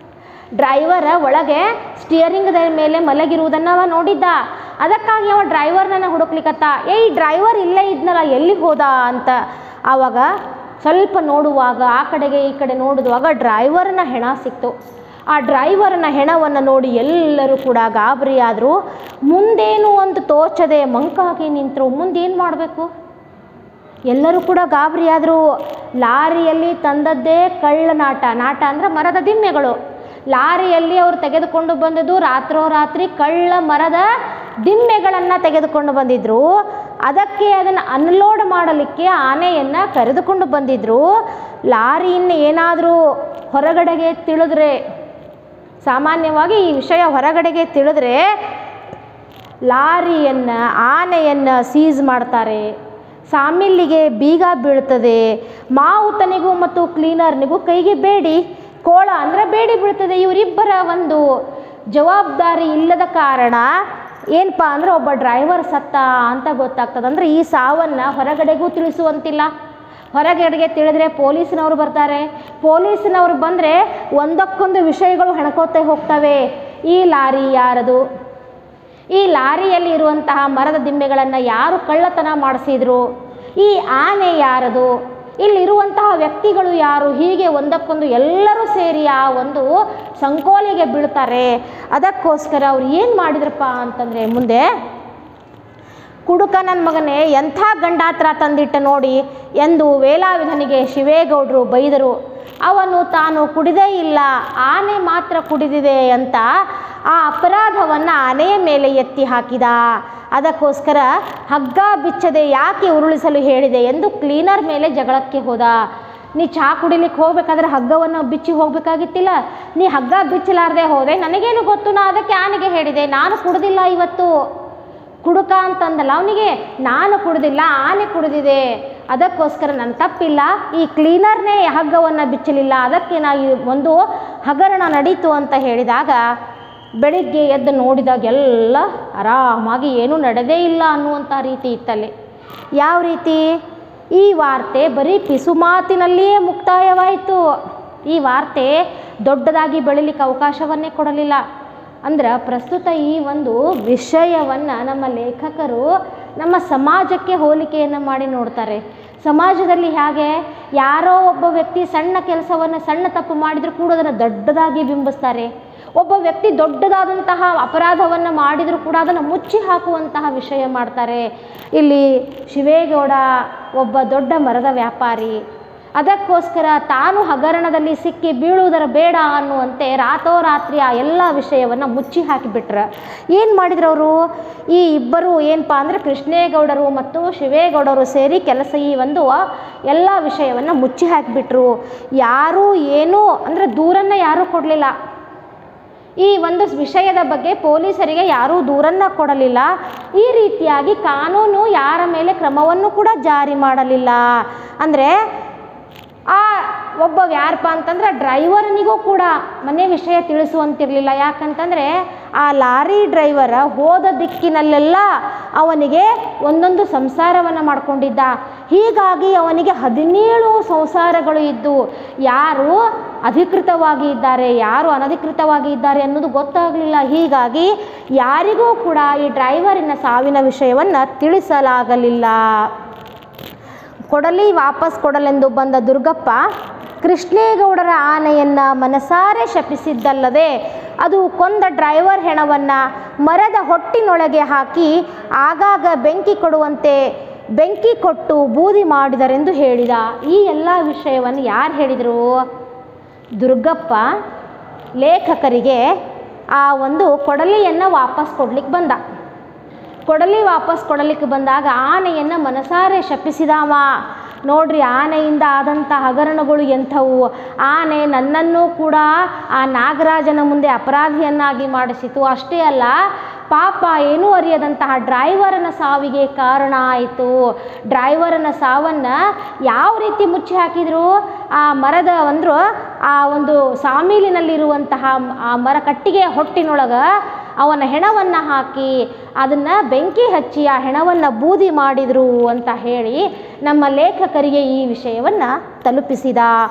ಡ್ರೈವರ ಒಳಗೆ ಸ್ಟಿಯರಿಂಗ್ ಮೇಲೆ ಮಲಗಿರುವುದನ್ನು ಅವ ನೋಡಿದ್ದ ಅದಕ್ಕಾಗಿ ಅವ ಡ್ರೈವರ್ನನ್ನ ಹುಡುಕ್ಲಿಕ್ಕತ್ತ ಏ ಈ ಡ್ರೈವರ್ ಇಲ್ಲೇ ಇದ್ನಲ್ಲ ಎಲ್ಲಿಗೆ ಹೋದ ಅಂತ ಆವಾಗ ಸ್ವಲ್ಪ ನೋಡುವಾಗ ಆ ಕಡೆಗೆ ಈ ಕಡೆ ನೋಡಿದುವಾಗ ಡ್ರೈವರ್ನ ಹೆಣ ಸಿಕ್ತು ಆ ಡ್ರೈವರ್ನ ಹೆಣವನ್ನು ನೋಡಿ ಎಲ್ಲರೂ ಕೂಡ ಗಾಬರಿಯಾದರು ಮುಂದೇನು ಒಂದು ತೋಚದೆ ಮಂಕಾಗಿ ನಿಂತರು ಮುಂದೇನು ಮಾಡಬೇಕು ಎಲ್ಲರೂ ಕೂಡ ಗಾಬರಿಯಾದರು ಲಾರಿಯಲ್ಲಿ ತಂದದ್ದೇ ಕಳ್ಳ ನಾಟ ನಾಟ ಅಂದರೆ ಮರದ ದಿಮ್ಮೆಗಳು ಲಾರಿಯಲ್ಲಿ ಅವರು ತೆಗೆದುಕೊಂಡು ಬಂದದ್ದು ರಾತ್ರೋರಾತ್ರಿ ಕಳ್ಳ ಮರದ ದಿಮ್ಮೆಗಳನ್ನು ತೆಗೆದುಕೊಂಡು ಬಂದಿದ್ದರು ಅದಕ್ಕೆ ಅದನ್ನು ಅನ್ಲೋಡ್ ಮಾಡಲಿಕ್ಕೆ ಆನೆಯನ್ನು ಕರೆದುಕೊಂಡು ಬಂದಿದ್ದರು ಲಾರಿಯನ್ನು ಏನಾದರೂ ಹೊರಗಡೆಗೆ ತಿಳಿದ್ರೆ ಸಾಮಾನ್ಯವಾಗಿ ಈ ವಿಷಯ ಹೊರಗಡೆಗೆ ತಿಳಿದ್ರೆ ಲಾರಿಯನ್ನು ಆನೆಯನ್ನು ಸೀಸ್ ಮಾಡ್ತಾರೆ ಸಾಮಿಲ್ಲಿಗೆ ಬೀಗ ಬೀಳ್ತದೆ ಮಾವುತನಿಗೂ ಮತ್ತು ಕ್ಲೀನರ್ನಿಗೂ ಕೈಗೆ ಬೇಡಿ ಕೋಳ ಅಂದರೆ ಬೇಡಿ ಬೀಳ್ತದೆ ಇವರಿಬ್ಬರ ಒಂದು ಜವಾಬ್ದಾರಿ ಇಲ್ಲದ ಕಾರಣ ಏನಪ್ಪ ಅಂದರೆ ಒಬ್ಬ ಡ್ರೈವರ್ ಸತ್ತ ಅಂತ ಗೊತ್ತಾಗ್ತದೆ ಅಂದರೆ ಈ ಸಾವನ್ನು ಹೊರಗಡೆಗೂ ತಿಳಿಸುವಂತಿಲ್ಲ ಹೊರಗಡೆಗೆ ತಿಳಿದ್ರೆ ಪೊಲೀಸ್ನವರು ಬರ್ತಾರೆ ಪೊಲೀಸ್ನವರು ಬಂದರೆ ಒಂದಕ್ಕೊಂದು ವಿಷಯಗಳು ಹೆಣಕೋತೆ ಹೋಗ್ತವೆ ಈ ಲಾರಿ ಯಾರದು ಈ ಲಾರಿಯಲ್ಲಿ ಇರುವಂತಹ ಮರದ ದಿಮ್ಮೆಗಳನ್ನು ಯಾರು ಕಳ್ಳತನ ಮಾಡಿಸಿದ್ರು ಈ ಆನೆ ಯಾರದು ಇಲ್ಲಿರುವಂತಹ ವ್ಯಕ್ತಿಗಳು ಯಾರು ಹೀಗೆ ಒಂದಕ್ಕೊಂದು ಎಲ್ಲರೂ ಸೇರಿ ಆ ಒಂದು ಸಂಕೋಲೆಗೆ ಬೀಳ್ತಾರೆ ಅದಕ್ಕೋಸ್ಕರ ಅವ್ರು ಏನು ಮಾಡಿದ್ರಪ್ಪ ಅಂತಂದರೆ ಮುಂದೆ ಕುಡುಕ ನನ್ನ ಮಗನೇ ಎಂಥ ಗಂಡಾತ್ರ ತಂದಿಟ್ಟ ನೋಡಿ ಎಂದು ವೇಲಾಯುಧನಿಗೆ ಶಿವೇಗೌಡರು ಬೈದರು ಅವನು ತಾನು ಕುಡಿದೇ ಇಲ್ಲ ಆನೆ ಮಾತ್ರ ಕುಡಿದಿದೆ ಅಂತ ಆ ಅಪರಾಧವನ್ನು ಆನೆಯ ಮೇಲೆ ಎತ್ತಿ ಹಾಕಿದ ಅದಕ್ಕೋಸ್ಕರ ಹಗ್ಗ ಬಿಚ್ಚದೆ ಯಾಕೆ ಉರುಳಿಸಲು ಹೇಳಿದೆ ಎಂದು ಕ್ಲೀನರ್ ಮೇಲೆ ಜಗಳಕ್ಕೆ ಹೋದ ನೀ ಚಹಾ ಕುಡಿಲಿಕ್ಕೆ ಹೋಗ್ಬೇಕಾದ್ರೆ ಹಗ್ಗವನ್ನು ಬಿಚ್ಚಿ ಹೋಗ್ಬೇಕಾಗಿತ್ತಿಲ್ಲ ನೀ ಹಗ್ಗ ಬಿಚ್ಚಲಾರ್ದೆ ಹೋದೆ ನನಗೇನು ಗೊತ್ತು ನಾ ಅದಕ್ಕೆ ಆನೆಗೆ ಹೇಳಿದೆ ನಾನು ಕುಡ್ದಿಲ್ಲ ಇವತ್ತು ಕುಡುಕ ಅಂತಂದಲ್ಲ ಅವನಿಗೆ ನಾನು ಕುಡ್ದಿಲ್ಲ ಆನೆ ಕುಡಿದಿದೆ ಅದಕ್ಕೋಸ್ಕರ ನನ್ನ ತಪ್ಪಿಲ್ಲ ಈ ಕ್ಲೀನರ್ನೇ ಹಗ್ಗವನ್ನು ಬಿಚ್ಚಲಿಲ್ಲ ಅದಕ್ಕೆ ನಾ ಈ ಒಂದು ಹಗರಣ ನಡೀತು ಅಂತ ಹೇಳಿದಾಗ ಬೆಳಿಗ್ಗೆ ಎದ್ದು ನೋಡಿದಾಗ ಎಲ್ಲ ಆರಾಮಾಗಿ ಏನೂ ನಡೆದೇ ಇಲ್ಲ ಅನ್ನುವಂಥ ರೀತಿ ಇತ್ತಲ್ಲಿ ಯಾವ ರೀತಿ ಈ ವಾರ್ತೆ ಬರೀ ಪಿಸುಮಾತಿನಲ್ಲಿಯೇ ಮುಕ್ತಾಯವಾಯಿತು ಈ ವಾರ್ತೆ ದೊಡ್ಡದಾಗಿ ಬೆಳಿಲಿಕ್ಕೆ ಅವಕಾಶವನ್ನೇ ಕೊಡಲಿಲ್ಲ ಅಂದ್ರೆ ಪ್ರಸ್ತುತ ಈ ಒಂದು ವಿಷಯವನ್ನು ನಮ್ಮ ಲೇಖಕರು ನಮ್ಮ ಸಮಾಜಕ್ಕೆ ಹೋಲಿಕೆಯನ್ನು ಮಾಡಿ ನೋಡ್ತಾರೆ ಸಮಾಜದಲ್ಲಿ ಹೇಗೆ ಯಾರೋ ಒಬ್ಬ ವ್ಯಕ್ತಿ ಸಣ್ಣ ಕೆಲಸವನ್ನು ಸಣ್ಣ ತಪ್ಪು ಮಾಡಿದರೂ ಕೂಡ ಅದನ್ನು ದೊಡ್ಡದಾಗಿ ಬಿಂಬಿಸ್ತಾರೆ ಒಬ್ಬ ವ್ಯಕ್ತಿ ದೊಡ್ಡದಾದಂತಹ ಅಪರಾಧವನ್ನು ಮಾಡಿದರೂ ಕೂಡ ಅದನ್ನು ಮುಚ್ಚಿ ಹಾಕುವಂತಹ ವಿಷಯ ಮಾಡ್ತಾರೆ ಇಲ್ಲಿ ಶಿವೇಗೌಡ ಒಬ್ಬ ದೊಡ್ಡ ಮರದ ವ್ಯಾಪಾರಿ ಅದಕ್ಕೋಸ್ಕರ ತಾನು ಹಗರಣದಲ್ಲಿ ಸಿಕ್ಕಿ ಬೀಳುವುದರ ಬೇಡ ಅನ್ನುವಂತೆ ರಾತ್ರೋರಾತ್ರಿ ಆ ಎಲ್ಲ ವಿಷಯವನ್ನು ಮುಚ್ಚಿ ಹಾಕಿಬಿಟ್ರು ಏನು ಮಾಡಿದ್ರು ಅವರು ಈ ಇಬ್ಬರು ಏನಪ್ಪ ಅಂದರೆ ಕೃಷ್ಣೇಗೌಡರು ಮತ್ತು ಶಿವೇಗೌಡರು ಸೇರಿ ಕೆಲಸ ಈ ಒಂದು ಎಲ್ಲ ವಿಷಯವನ್ನು ಮುಚ್ಚಿ ಹಾಕಿಬಿಟ್ರು ಯಾರೂ ಏನೂ ಅಂದರೆ ದೂರನ್ನು ಯಾರೂ ಕೊಡಲಿಲ್ಲ ಈ ಒಂದು ವಿಷಯದ ಬಗ್ಗೆ ಪೊಲೀಸರಿಗೆ ಯಾರೂ ದೂರನ್ನು ಕೊಡಲಿಲ್ಲ ಈ ರೀತಿಯಾಗಿ ಕಾನೂನು ಯಾರ ಮೇಲೆ ಕ್ರಮವನ್ನು ಕೂಡ ಜಾರಿ ಮಾಡಲಿಲ್ಲ ಅಂದರೆ ಆ ಒಬ್ಬ ಯಾರಪ್ಪ ಅಂತಂದ್ರೆ ಡ್ರೈವರ್ನಿಗೂ ಕೂಡ ಮನೆ ವಿಷಯ ತಿಳಿಸುವಂತಿರಲಿಲ್ಲ ಯಾಕಂತಂದರೆ ಆ ಲಾರಿ ಡ್ರೈವರ ಹೋದ ದಿಕ್ಕಿನಲ್ಲೆಲ್ಲ ಅವನಿಗೆ ಒಂದೊಂದು ಸಂಸಾರವನ್ನು ಮಾಡಿಕೊಂಡಿದ್ದ ಹೀಗಾಗಿ ಅವನಿಗೆ ಹದಿನೇಳು ಸಂಸಾರಗಳು ಇದ್ದು ಯಾರು ಅಧಿಕೃತವಾಗಿ ಇದ್ದಾರೆ ಯಾರು ಅನಧಿಕೃತವಾಗಿ ಇದ್ದಾರೆ ಅನ್ನೋದು ಗೊತ್ತಾಗಲಿಲ್ಲ ಹೀಗಾಗಿ ಯಾರಿಗೂ ಕೂಡ ಈ ಡ್ರೈವರಿನ ಸಾವಿನ ವಿಷಯವನ್ನು ತಿಳಿಸಲಾಗಲಿಲ್ಲ ಕೊಡಲಿ ವಾಪಸ್ ಕೊಡಲೆಂದು ಬಂದ ದುರ್ಗಪ್ಪ ಕೃಷ್ಣೇಗೌಡರ ಆನೆಯನ್ನು ಮನಸಾರೆ ಶಪಿಸಿದ್ದಲ್ಲದೆ ಅದು ಕೊಂದ ಡ್ರೈವರ್ ಹೆಣವನ್ನು ಮರದ ಹೊಟ್ಟಿನೊಳಗೆ ಹಾಕಿ ಆಗಾಗ ಬೆಂಕಿ ಕೊಡುವಂತೆ ಬೆಂಕಿ ಕೊಟ್ಟು ಬೂದಿ ಮಾಡಿದರೆಂದು ಹೇಳಿದ ಈ ಎಲ್ಲ ವಿಷಯವನ್ನು ಯಾರು ಹೇಳಿದರು ದುರ್ಗಪ್ಪ ಲೇಖಕರಿಗೆ ಆ ಒಂದು ಕೊಡಲಿಯನ್ನು ವಾಪಸ್ ಕೊಡ್ಲಿಕ್ಕೆ ಬಂದ ಕೊಡಲಿ ವಾಪಸ್ ಕೊಡಲಿಕ್ಕೆ ಬಂದಾಗ ಆನೆಯನ್ನು ಮನಸಾರೆ ಶಪಿಸಿದಾವ ನೋಡ್ರಿ ಆನೆಯಿಂದ ಆದಂಥ ಹಗರಣಗಳು ಎಂಥವು ಆನೆ ನನ್ನನ್ನು ಕೂಡ ಆ ನಾಗರಾಜನ ಮುಂದೆ ಅಪರಾಧಿಯನ್ನಾಗಿ ಮಾಡಿಸಿತು ಅಷ್ಟೇ ಅಲ್ಲ ಪಾಪ ಏನೂ ಅರಿಯದಂತಹ ಡ್ರೈವರನ ಸಾವಿಗೆ ಕಾರಣ ಆಯಿತು ಡ್ರೈವರನ ಸಾವನ್ನು ಯಾವ ರೀತಿ ಮುಚ್ಚಿ ಹಾಕಿದರು ಆ ಮರದ ಅಂದರು ಆ ಒಂದು ಸಾಮೀಲಿನಲ್ಲಿರುವಂತಹ ಆ ಮರ ಕಟ್ಟಿಗೆಯ ಹೊಟ್ಟಿನೊಳಗೆ ಅವನ ಹೆಣವನ್ನು ಹಾಕಿ ಅದನ್ನು ಬೆಂಕಿ ಹಚ್ಚಿ ಆ ಹೆಣವನ್ನು ಬೂದಿ ಮಾಡಿದರು ಅಂತ ಹೇಳಿ ನಮ್ಮ ಲೇಖಕರಿಗೆ ಈ ವಿಷಯವನ್ನು ತಲುಪಿಸಿದ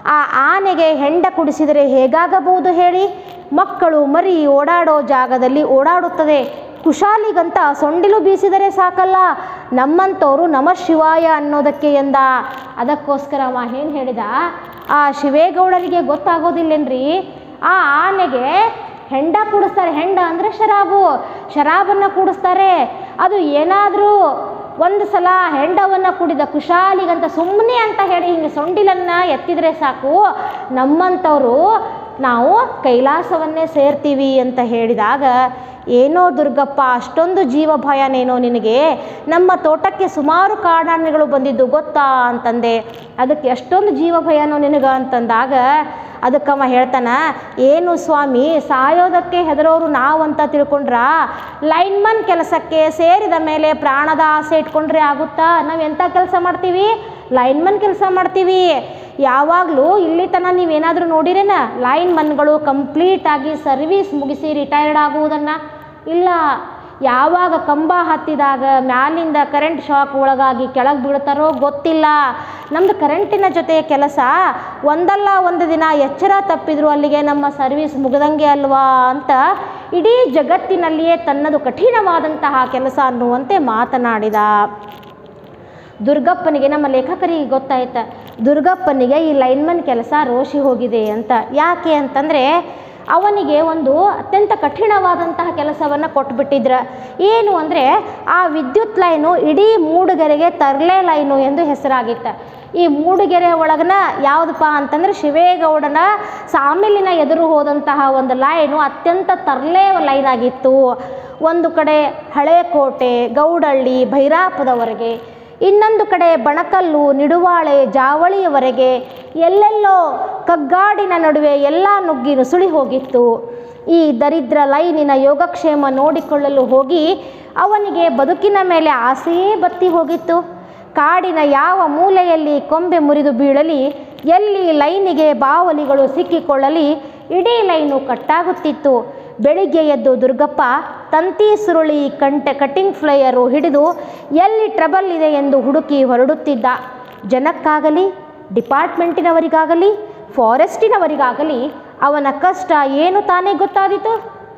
ಆ ಆನೆಗೆ ಹೆಂಡ ಕುಡಿಸಿದರೆ ಹೇಗಾಗಬಹುದು ಹೇಳಿ ಮಕ್ಕಳು ಮರಿ ಓಡಾಡೋ ಜಾಗದಲ್ಲಿ ಓಡಾಡುತ್ತದೆ ಕುಶಾಲಿಗಂತ ಸೊಂಡಿಲು ಬೀಸಿದರೆ ಸಾಕಲ್ಲ ನಮ್ಮಂಥವ್ರು ನಮ ಶಿವಾಯ ಅನ್ನೋದಕ್ಕೆ ಎಂದ ಅದಕ್ಕೋಸ್ಕರ ಅವ ಏನು ಹೇಳಿದ ಆ ಶಿವೇಗೌಡರಿಗೆ ಗೊತ್ತಾಗೋದಿಲ್ಲೇನ್ರಿ ಆ ಆನೆಗೆ ಹೆಂಡ ಕುಡಿಸ್ತಾರೆ ಹೆಂಡ ಅಂದರೆ ಶರಾಬು ಶರಾಬನ್ನು ಕುಡಿಸ್ತಾರೆ ಅದು ಏನಾದರೂ ಒಂದು ಸಲ ಹೆಂಡವನ್ನು ಕುಡಿದ ಕುಶಾಲಿಗಂತ ಸುಮ್ಮನೆ ಅಂತ ಹೇಳಿ ಹಿಂಗೆ ಸೊಂಡಿಲನ್ನು ಎತ್ತಿದರೆ ಸಾಕು ನಮ್ಮಂಥವರು ನಾವು ಕೈಲಾಸವನ್ನೇ ಸೇರ್ತೀವಿ ಅಂತ ಹೇಳಿದಾಗ ಏನೋ ದುರ್ಗಪ್ಪ ಅಷ್ಟೊಂದು ಜೀವ ಭಯನೇನೋ ನಿನಗೆ ನಮ್ಮ ತೋಟಕ್ಕೆ ಸುಮಾರು ಕಾಡಾನೆಗಳು ಬಂದಿದ್ದು ಗೊತ್ತಾ ಅಂತಂದೆ ಅದಕ್ಕೆ ಎಷ್ಟೊಂದು ಜೀವ ಭಯನೋ ನಿನಗೆ ಅಂತಂದಾಗ ಅದಕ್ಕವ ಹೇಳ್ತಾನ ಏನು ಸ್ವಾಮಿ ಸಾಯೋದಕ್ಕೆ ಹೆದರೋರು ನಾವು ಅಂತ ತಿಳ್ಕೊಂಡ್ರ ಲೈನ್ಮನ್ ಕೆಲಸಕ್ಕೆ ಸೇರಿದ ಮೇಲೆ ಪ್ರಾಣದ ಆಸೆ ಇಟ್ಕೊಂಡ್ರೆ ಆಗುತ್ತಾ ನಾವು ಎಂಥ ಕೆಲಸ ಮಾಡ್ತೀವಿ ಲೈನ್ಮನ್ ಕೆಲಸ ಮಾಡ್ತೀವಿ ಯಾವಾಗಲೂ ಇಲ್ಲಿ ತನಕ ನೀವೇನಾದರೂ ನೋಡಿರೇನ ಲೈನ್ಮನ್ಗಳು ಕಂಪ್ಲೀಟಾಗಿ ಸರ್ವೀಸ್ ಮುಗಿಸಿ ರಿಟೈರ್ಡ್ ಆಗುವುದನ್ನು ಇಲ್ಲ ಯಾವಾಗ ಕಂಬ ಹತ್ತಿದಾಗ ಮ್ಯಾಲಿಂದ ಕರೆಂಟ್ ಶಾಕ್ ಒಳಗಾಗಿ ಕೆಳಗೆ ಬೀಳ್ತಾರೋ ಗೊತ್ತಿಲ್ಲ ನಮ್ಮದು ಕರೆಂಟಿನ ಜೊತೆ ಕೆಲಸ ಒಂದಲ್ಲ ಒಂದು ದಿನ ಎಚ್ಚರ ತಪ್ಪಿದ್ರು ಅಲ್ಲಿಗೆ ನಮ್ಮ ಸರ್ವೀಸ್ ಮುಗ್ದಂಗೆ ಅಲ್ವಾ ಅಂತ ಇಡೀ ಜಗತ್ತಿನಲ್ಲಿಯೇ ತನ್ನದು ಕಠಿಣವಾದಂತಹ ಕೆಲಸ ಅನ್ನುವಂತೆ ಮಾತನಾಡಿದ ದುರ್ಗಪ್ಪನಿಗೆ ನಮ್ಮ ಲೇಖಕರಿಗೆ ಗೊತ್ತಾಯ್ತ ದುರ್ಗಪ್ಪನಿಗೆ ಈ ಲೈನ್ಮನ್ ಕೆಲಸ ರೋಷಿ ಹೋಗಿದೆ ಅಂತ ಯಾಕೆ ಅಂತಂದರೆ ಅವನಿಗೆ ಒಂದು ಅತ್ಯಂತ ಕಠಿಣವಾದಂತಹ ಕೆಲಸವನ್ನು ಕೊಟ್ಬಿಟ್ಟಿದ್ರ ಏನು ಅಂದರೆ ಆ ವಿದ್ಯುತ್ ಲೈನು ಇಡೀ ಮೂಡುಗೆರೆಗೆ ತರ್ಲೆ ಲೈನು ಎಂದು ಹೆಸರಾಗಿತ್ತು ಈ ಮೂಡುಗೆರೆ ಒಳಗನ ಯಾವುದಪ್ಪ ಅಂತಂದ್ರೆ ಶಿವೇಗೌಡನ ಸಾಮಿಲಿನ ಎದುರು ಹೋದಂತಹ ಒಂದು ಲೈನು ಅತ್ಯಂತ ತರ್ಲೆ ಲೈನ್ ಆಗಿತ್ತು ಒಂದು ಕಡೆ ಹಳೇಕೋಟೆ ಗೌಡಳ್ಳಿ ಭೈರಾಪದವರೆಗೆ ಇನ್ನೊಂದು ಕಡೆ ಬಣಕಲ್ಲು ನಿಡುವಾಳೆ ಜಾವಳಿಯವರೆಗೆ ಎಲ್ಲೆಲ್ಲೋ ಕಗ್ಗಾಡಿನ ನಡುವೆ ಎಲ್ಲ ನುಗ್ಗಿ ನುಸುಳಿ ಹೋಗಿತ್ತು ಈ ದರಿದ್ರ ಲೈನಿನ ಯೋಗಕ್ಷೇಮ ನೋಡಿಕೊಳ್ಳಲು ಹೋಗಿ ಅವನಿಗೆ ಬದುಕಿನ ಮೇಲೆ ಆಸೆಯೇ ಬತ್ತಿ ಹೋಗಿತ್ತು ಕಾಡಿನ ಯಾವ ಮೂಲೆಯಲ್ಲಿ ಕೊಂಬೆ ಮುರಿದು ಬೀಳಲಿ ಎಲ್ಲಿ ಲೈನಿಗೆ ಬಾವಲಿಗಳು ಸಿಕ್ಕಿಕೊಳ್ಳಲಿ ಇಡೀ ಲೈನು ಕಟ್ಟಾಗುತ್ತಿತ್ತು ಬೆಳಿಗ್ಗೆ ಎದ್ದು ದುರ್ಗಪ್ಪ ತಂತಿ ಸುರುಳಿ ಕಂಟೆ ಕಟ್ಟಿಂಗ್ ಫ್ಲೈಯರು ಹಿಡಿದು ಎಲ್ಲಿ ಟ್ರಬಲ್ ಇದೆ ಎಂದು ಹುಡುಕಿ ಹೊರಡುತ್ತಿದ್ದ ಜನಕ್ಕಾಗಲಿ ಡಿಪಾರ್ಟ್ಮೆಂಟಿನವರಿಗಾಗಲಿ ಫಾರೆಸ್ಟಿನವರಿಗಾಗಲಿ ಅವನ ಕಷ್ಟ ಏನು ತಾನೇ ಗೊತ್ತಾದೀತು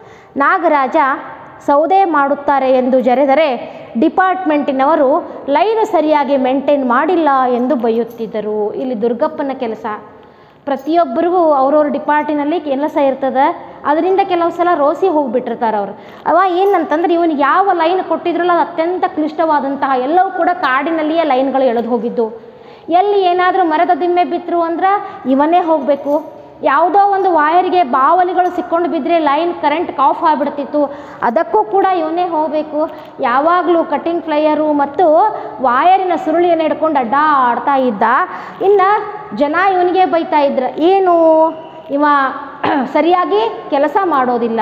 ನಾಗರಾಜ ಸೌದೆ ಮಾಡುತ್ತಾರೆ ಎಂದು ಜರೆದರೆ ಡಿಪಾರ್ಟ್ಮೆಂಟಿನವರು ಲೈನು ಸರಿಯಾಗಿ ಮೇಂಟೈನ್ ಮಾಡಿಲ್ಲ ಎಂದು ಬೈಯುತ್ತಿದ್ದರು ಇಲ್ಲಿ ದುರ್ಗಪ್ಪನ ಕೆಲಸ ಪ್ರತಿಯೊಬ್ಬರಿಗೂ ಅವ್ರವ್ರ ಡಿಪಾರ್ಟಿನಲ್ಲಿ ಕೆಲಸ ಇರ್ತದೆ ಅದರಿಂದ ಕೆಲವು ಸಲ ರೋಸಿ ಹೋಗಿಬಿಟ್ಟಿರ್ತಾರೆ ಅವರು ಅವ ಏನಂತಂದ್ರೆ ಇವನಿಗೆ ಯಾವ ಲೈನ್ ಕೊಟ್ಟಿದ್ರಲ್ಲ ಅದು ಅತ್ಯಂತ ಕ್ಲಿಷ್ಟವಾದಂತಹ ಎಲ್ಲವೂ ಕೂಡ ಕಾಡಿನಲ್ಲಿಯೇ ಲೈನ್ಗಳು ಎಳೆದು ಹೋಗಿದ್ದು ಎಲ್ಲಿ ಏನಾದರೂ ಮರದ ದಿಮ್ಮೆ ಬಿತ್ತರು ಅಂದ್ರೆ ಇವನೇ ಹೋಗಬೇಕು ಯಾವುದೋ ಒಂದು ವಾಯರಿಗೆ ಬಾವಲಿಗಳು ಸಿಕ್ಕೊಂಡು ಬಿದ್ದರೆ ಲೈನ್ ಕರೆಂಟ್ ಆಫ್ ಆಗಿಬಿಡ್ತಿತ್ತು ಅದಕ್ಕೂ ಕೂಡ ಇವನೇ ಹೋಗಬೇಕು ಯಾವಾಗಲೂ ಕಟ್ಟಿಂಗ್ ಫ್ಲೈಯರು ಮತ್ತು ವಾಯರಿನ ಸುರುಳಿಯನ್ನು ಹಿಡ್ಕೊಂಡು ಅಡ್ಡಾಡ್ತಾ ಇದ್ದ ಇನ್ನು ಜನ ಇವನಿಗೆ ಬೈತಾ ಇದ್ರು ಏನು ಇವ ಸರಿಯಾಗಿ ಕೆಲಸ ಮಾಡೋದಿಲ್ಲ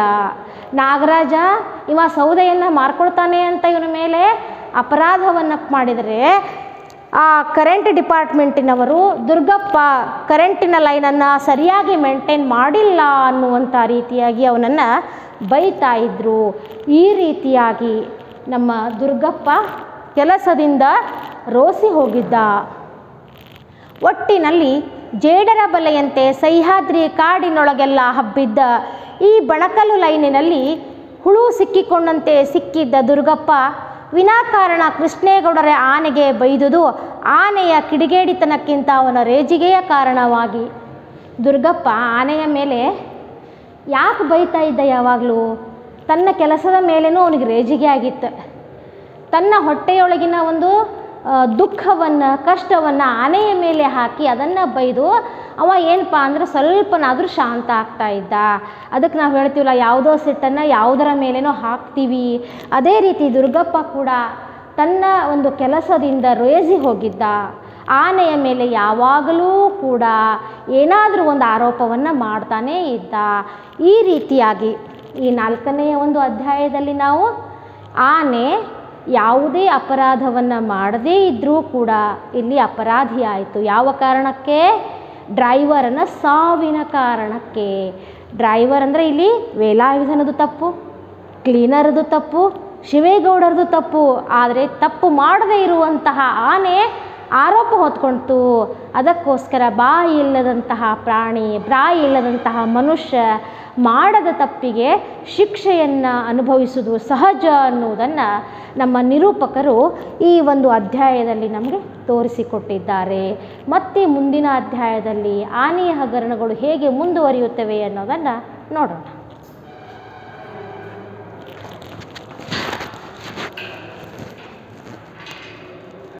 ನಾಗರಾಜ ಇವ ಸೌದೆಯನ್ನು ಮಾರ್ಕೊಳ್ತಾನೆ ಅಂತ ಇವನ ಮೇಲೆ ಅಪರಾಧವನ್ನು ಮಾಡಿದರೆ ಆ ಕರೆಂಟ್ ಡಿಪಾರ್ಟ್ಮೆಂಟಿನವರು ದುರ್ಗಪ್ಪ ಕರೆಂಟಿನ ಲೈನನ್ನು ಸರಿಯಾಗಿ ಮೇಂಟೈನ್ ಮಾಡಿಲ್ಲ ಅನ್ನುವಂಥ ರೀತಿಯಾಗಿ ಅವನನ್ನು ಬೈತಾ ಇದ್ದರು ಈ ರೀತಿಯಾಗಿ ನಮ್ಮ ದುರ್ಗಪ್ಪ ಕೆಲಸದಿಂದ ರೋಸಿ ಹೋಗಿದ್ದ ಒಟ್ಟಿನಲ್ಲಿ ಜೇಡರ ಬಲೆಯಂತೆ ಸಹ್ಯಾದ್ರಿ ಕಾಡಿನೊಳಗೆಲ್ಲ ಹಬ್ಬಿದ್ದ ಈ ಬಣಕಲು ಲೈನಿನಲ್ಲಿ ಹುಳು ಸಿಕ್ಕಿಕೊಂಡಂತೆ ಸಿಕ್ಕಿದ್ದ ದುರ್ಗಪ್ಪ ವಿನಾಕಾರಣ ಕೃಷ್ಣೇಗೌಡರ ಆನೆಗೆ ಬೈದುದು ಆನೆಯ ಕಿಡಿಗೇಡಿತನಕ್ಕಿಂತ ಅವನ ರೇಜಿಗೆಯ ಕಾರಣವಾಗಿ ದುರ್ಗಪ್ಪ ಆನೆಯ ಮೇಲೆ ಯಾಕೆ ಬೈತಾ ಇದ್ದ ಯಾವಾಗಲೂ ತನ್ನ ಕೆಲಸದ ಮೇಲೇನೂ ಅವನಿಗೆ ರೇಜಿಗೆ ಆಗಿತ್ತು ತನ್ನ ಹೊಟ್ಟೆಯೊಳಗಿನ ಒಂದು ದುಃಖವನ್ನು ಕಷ್ಟವನ್ನು ಆನೆಯ ಮೇಲೆ ಹಾಕಿ ಅದನ್ನು ಬೈದು ಅವ ಏನಪ್ಪ ಅಂದ್ರೆ ಸ್ವಲ್ಪನಾದರೂ ಶಾಂತ ಆಗ್ತಾ ಇದ್ದ ಅದಕ್ಕೆ ನಾವು ಹೇಳ್ತೀವಲ್ಲ ಯಾವುದೋ ಸಿಟ್ಟನ್ನು ಯಾವುದರ ಮೇಲೇನೋ ಹಾಕ್ತೀವಿ ಅದೇ ರೀತಿ ದುರ್ಗಪ್ಪ ಕೂಡ ತನ್ನ ಒಂದು ಕೆಲಸದಿಂದ ರೇಸಿ ಹೋಗಿದ್ದ ಆನೆಯ ಮೇಲೆ ಯಾವಾಗಲೂ ಕೂಡ ಏನಾದರೂ ಒಂದು ಆರೋಪವನ್ನು ಮಾಡ್ತಾನೇ ಇದ್ದ ಈ ರೀತಿಯಾಗಿ ಈ ನಾಲ್ಕನೆಯ ಒಂದು ಅಧ್ಯಾಯದಲ್ಲಿ ನಾವು ಆನೆ ಯಾವುದೇ ಅಪರಾಧವನ್ನು ಮಾಡದೇ ಇದ್ದರೂ ಕೂಡ ಇಲ್ಲಿ ಅಪರಾಧಿ ಆಯಿತು ಯಾವ ಕಾರಣಕ್ಕೆ ಡ್ರೈವರನ ಸಾವಿನ ಕಾರಣಕ್ಕೆ ಡ್ರೈವರ್ ಅಂದರೆ ಇಲ್ಲಿ ವೇಲಾಯುಧನದು ತಪ್ಪು ಕ್ಲೀನರ್ದು ತಪ್ಪು ಶಿವೇಗೌಡರದು ತಪ್ಪು ಆದರೆ ತಪ್ಪು ಮಾಡದೇ ಇರುವಂತಹ ಆನೆ ಆರೋಪ ಹೊತ್ಕೊಳ್ತು ಅದಕ್ಕೋಸ್ಕರ ಬಾಯಿ ಇಲ್ಲದಂತಹ ಪ್ರಾಣಿ ಬಾಯಿ ಇಲ್ಲದಂತಹ ಮನುಷ್ಯ ಮಾಡದ ತಪ್ಪಿಗೆ ಶಿಕ್ಷೆಯನ್ನು ಅನುಭವಿಸುವುದು ಸಹಜ ಅನ್ನುವುದನ್ನು ನಮ್ಮ ನಿರೂಪಕರು ಈ ಒಂದು ಅಧ್ಯಾಯದಲ್ಲಿ ನಮಗೆ ತೋರಿಸಿಕೊಟ್ಟಿದ್ದಾರೆ ಮತ್ತೆ ಮುಂದಿನ ಅಧ್ಯಾಯದಲ್ಲಿ ಆನೆಯ ಹಗರಣಗಳು ಹೇಗೆ ಮುಂದುವರಿಯುತ್ತವೆ ಅನ್ನೋದನ್ನು ನೋಡೋಣ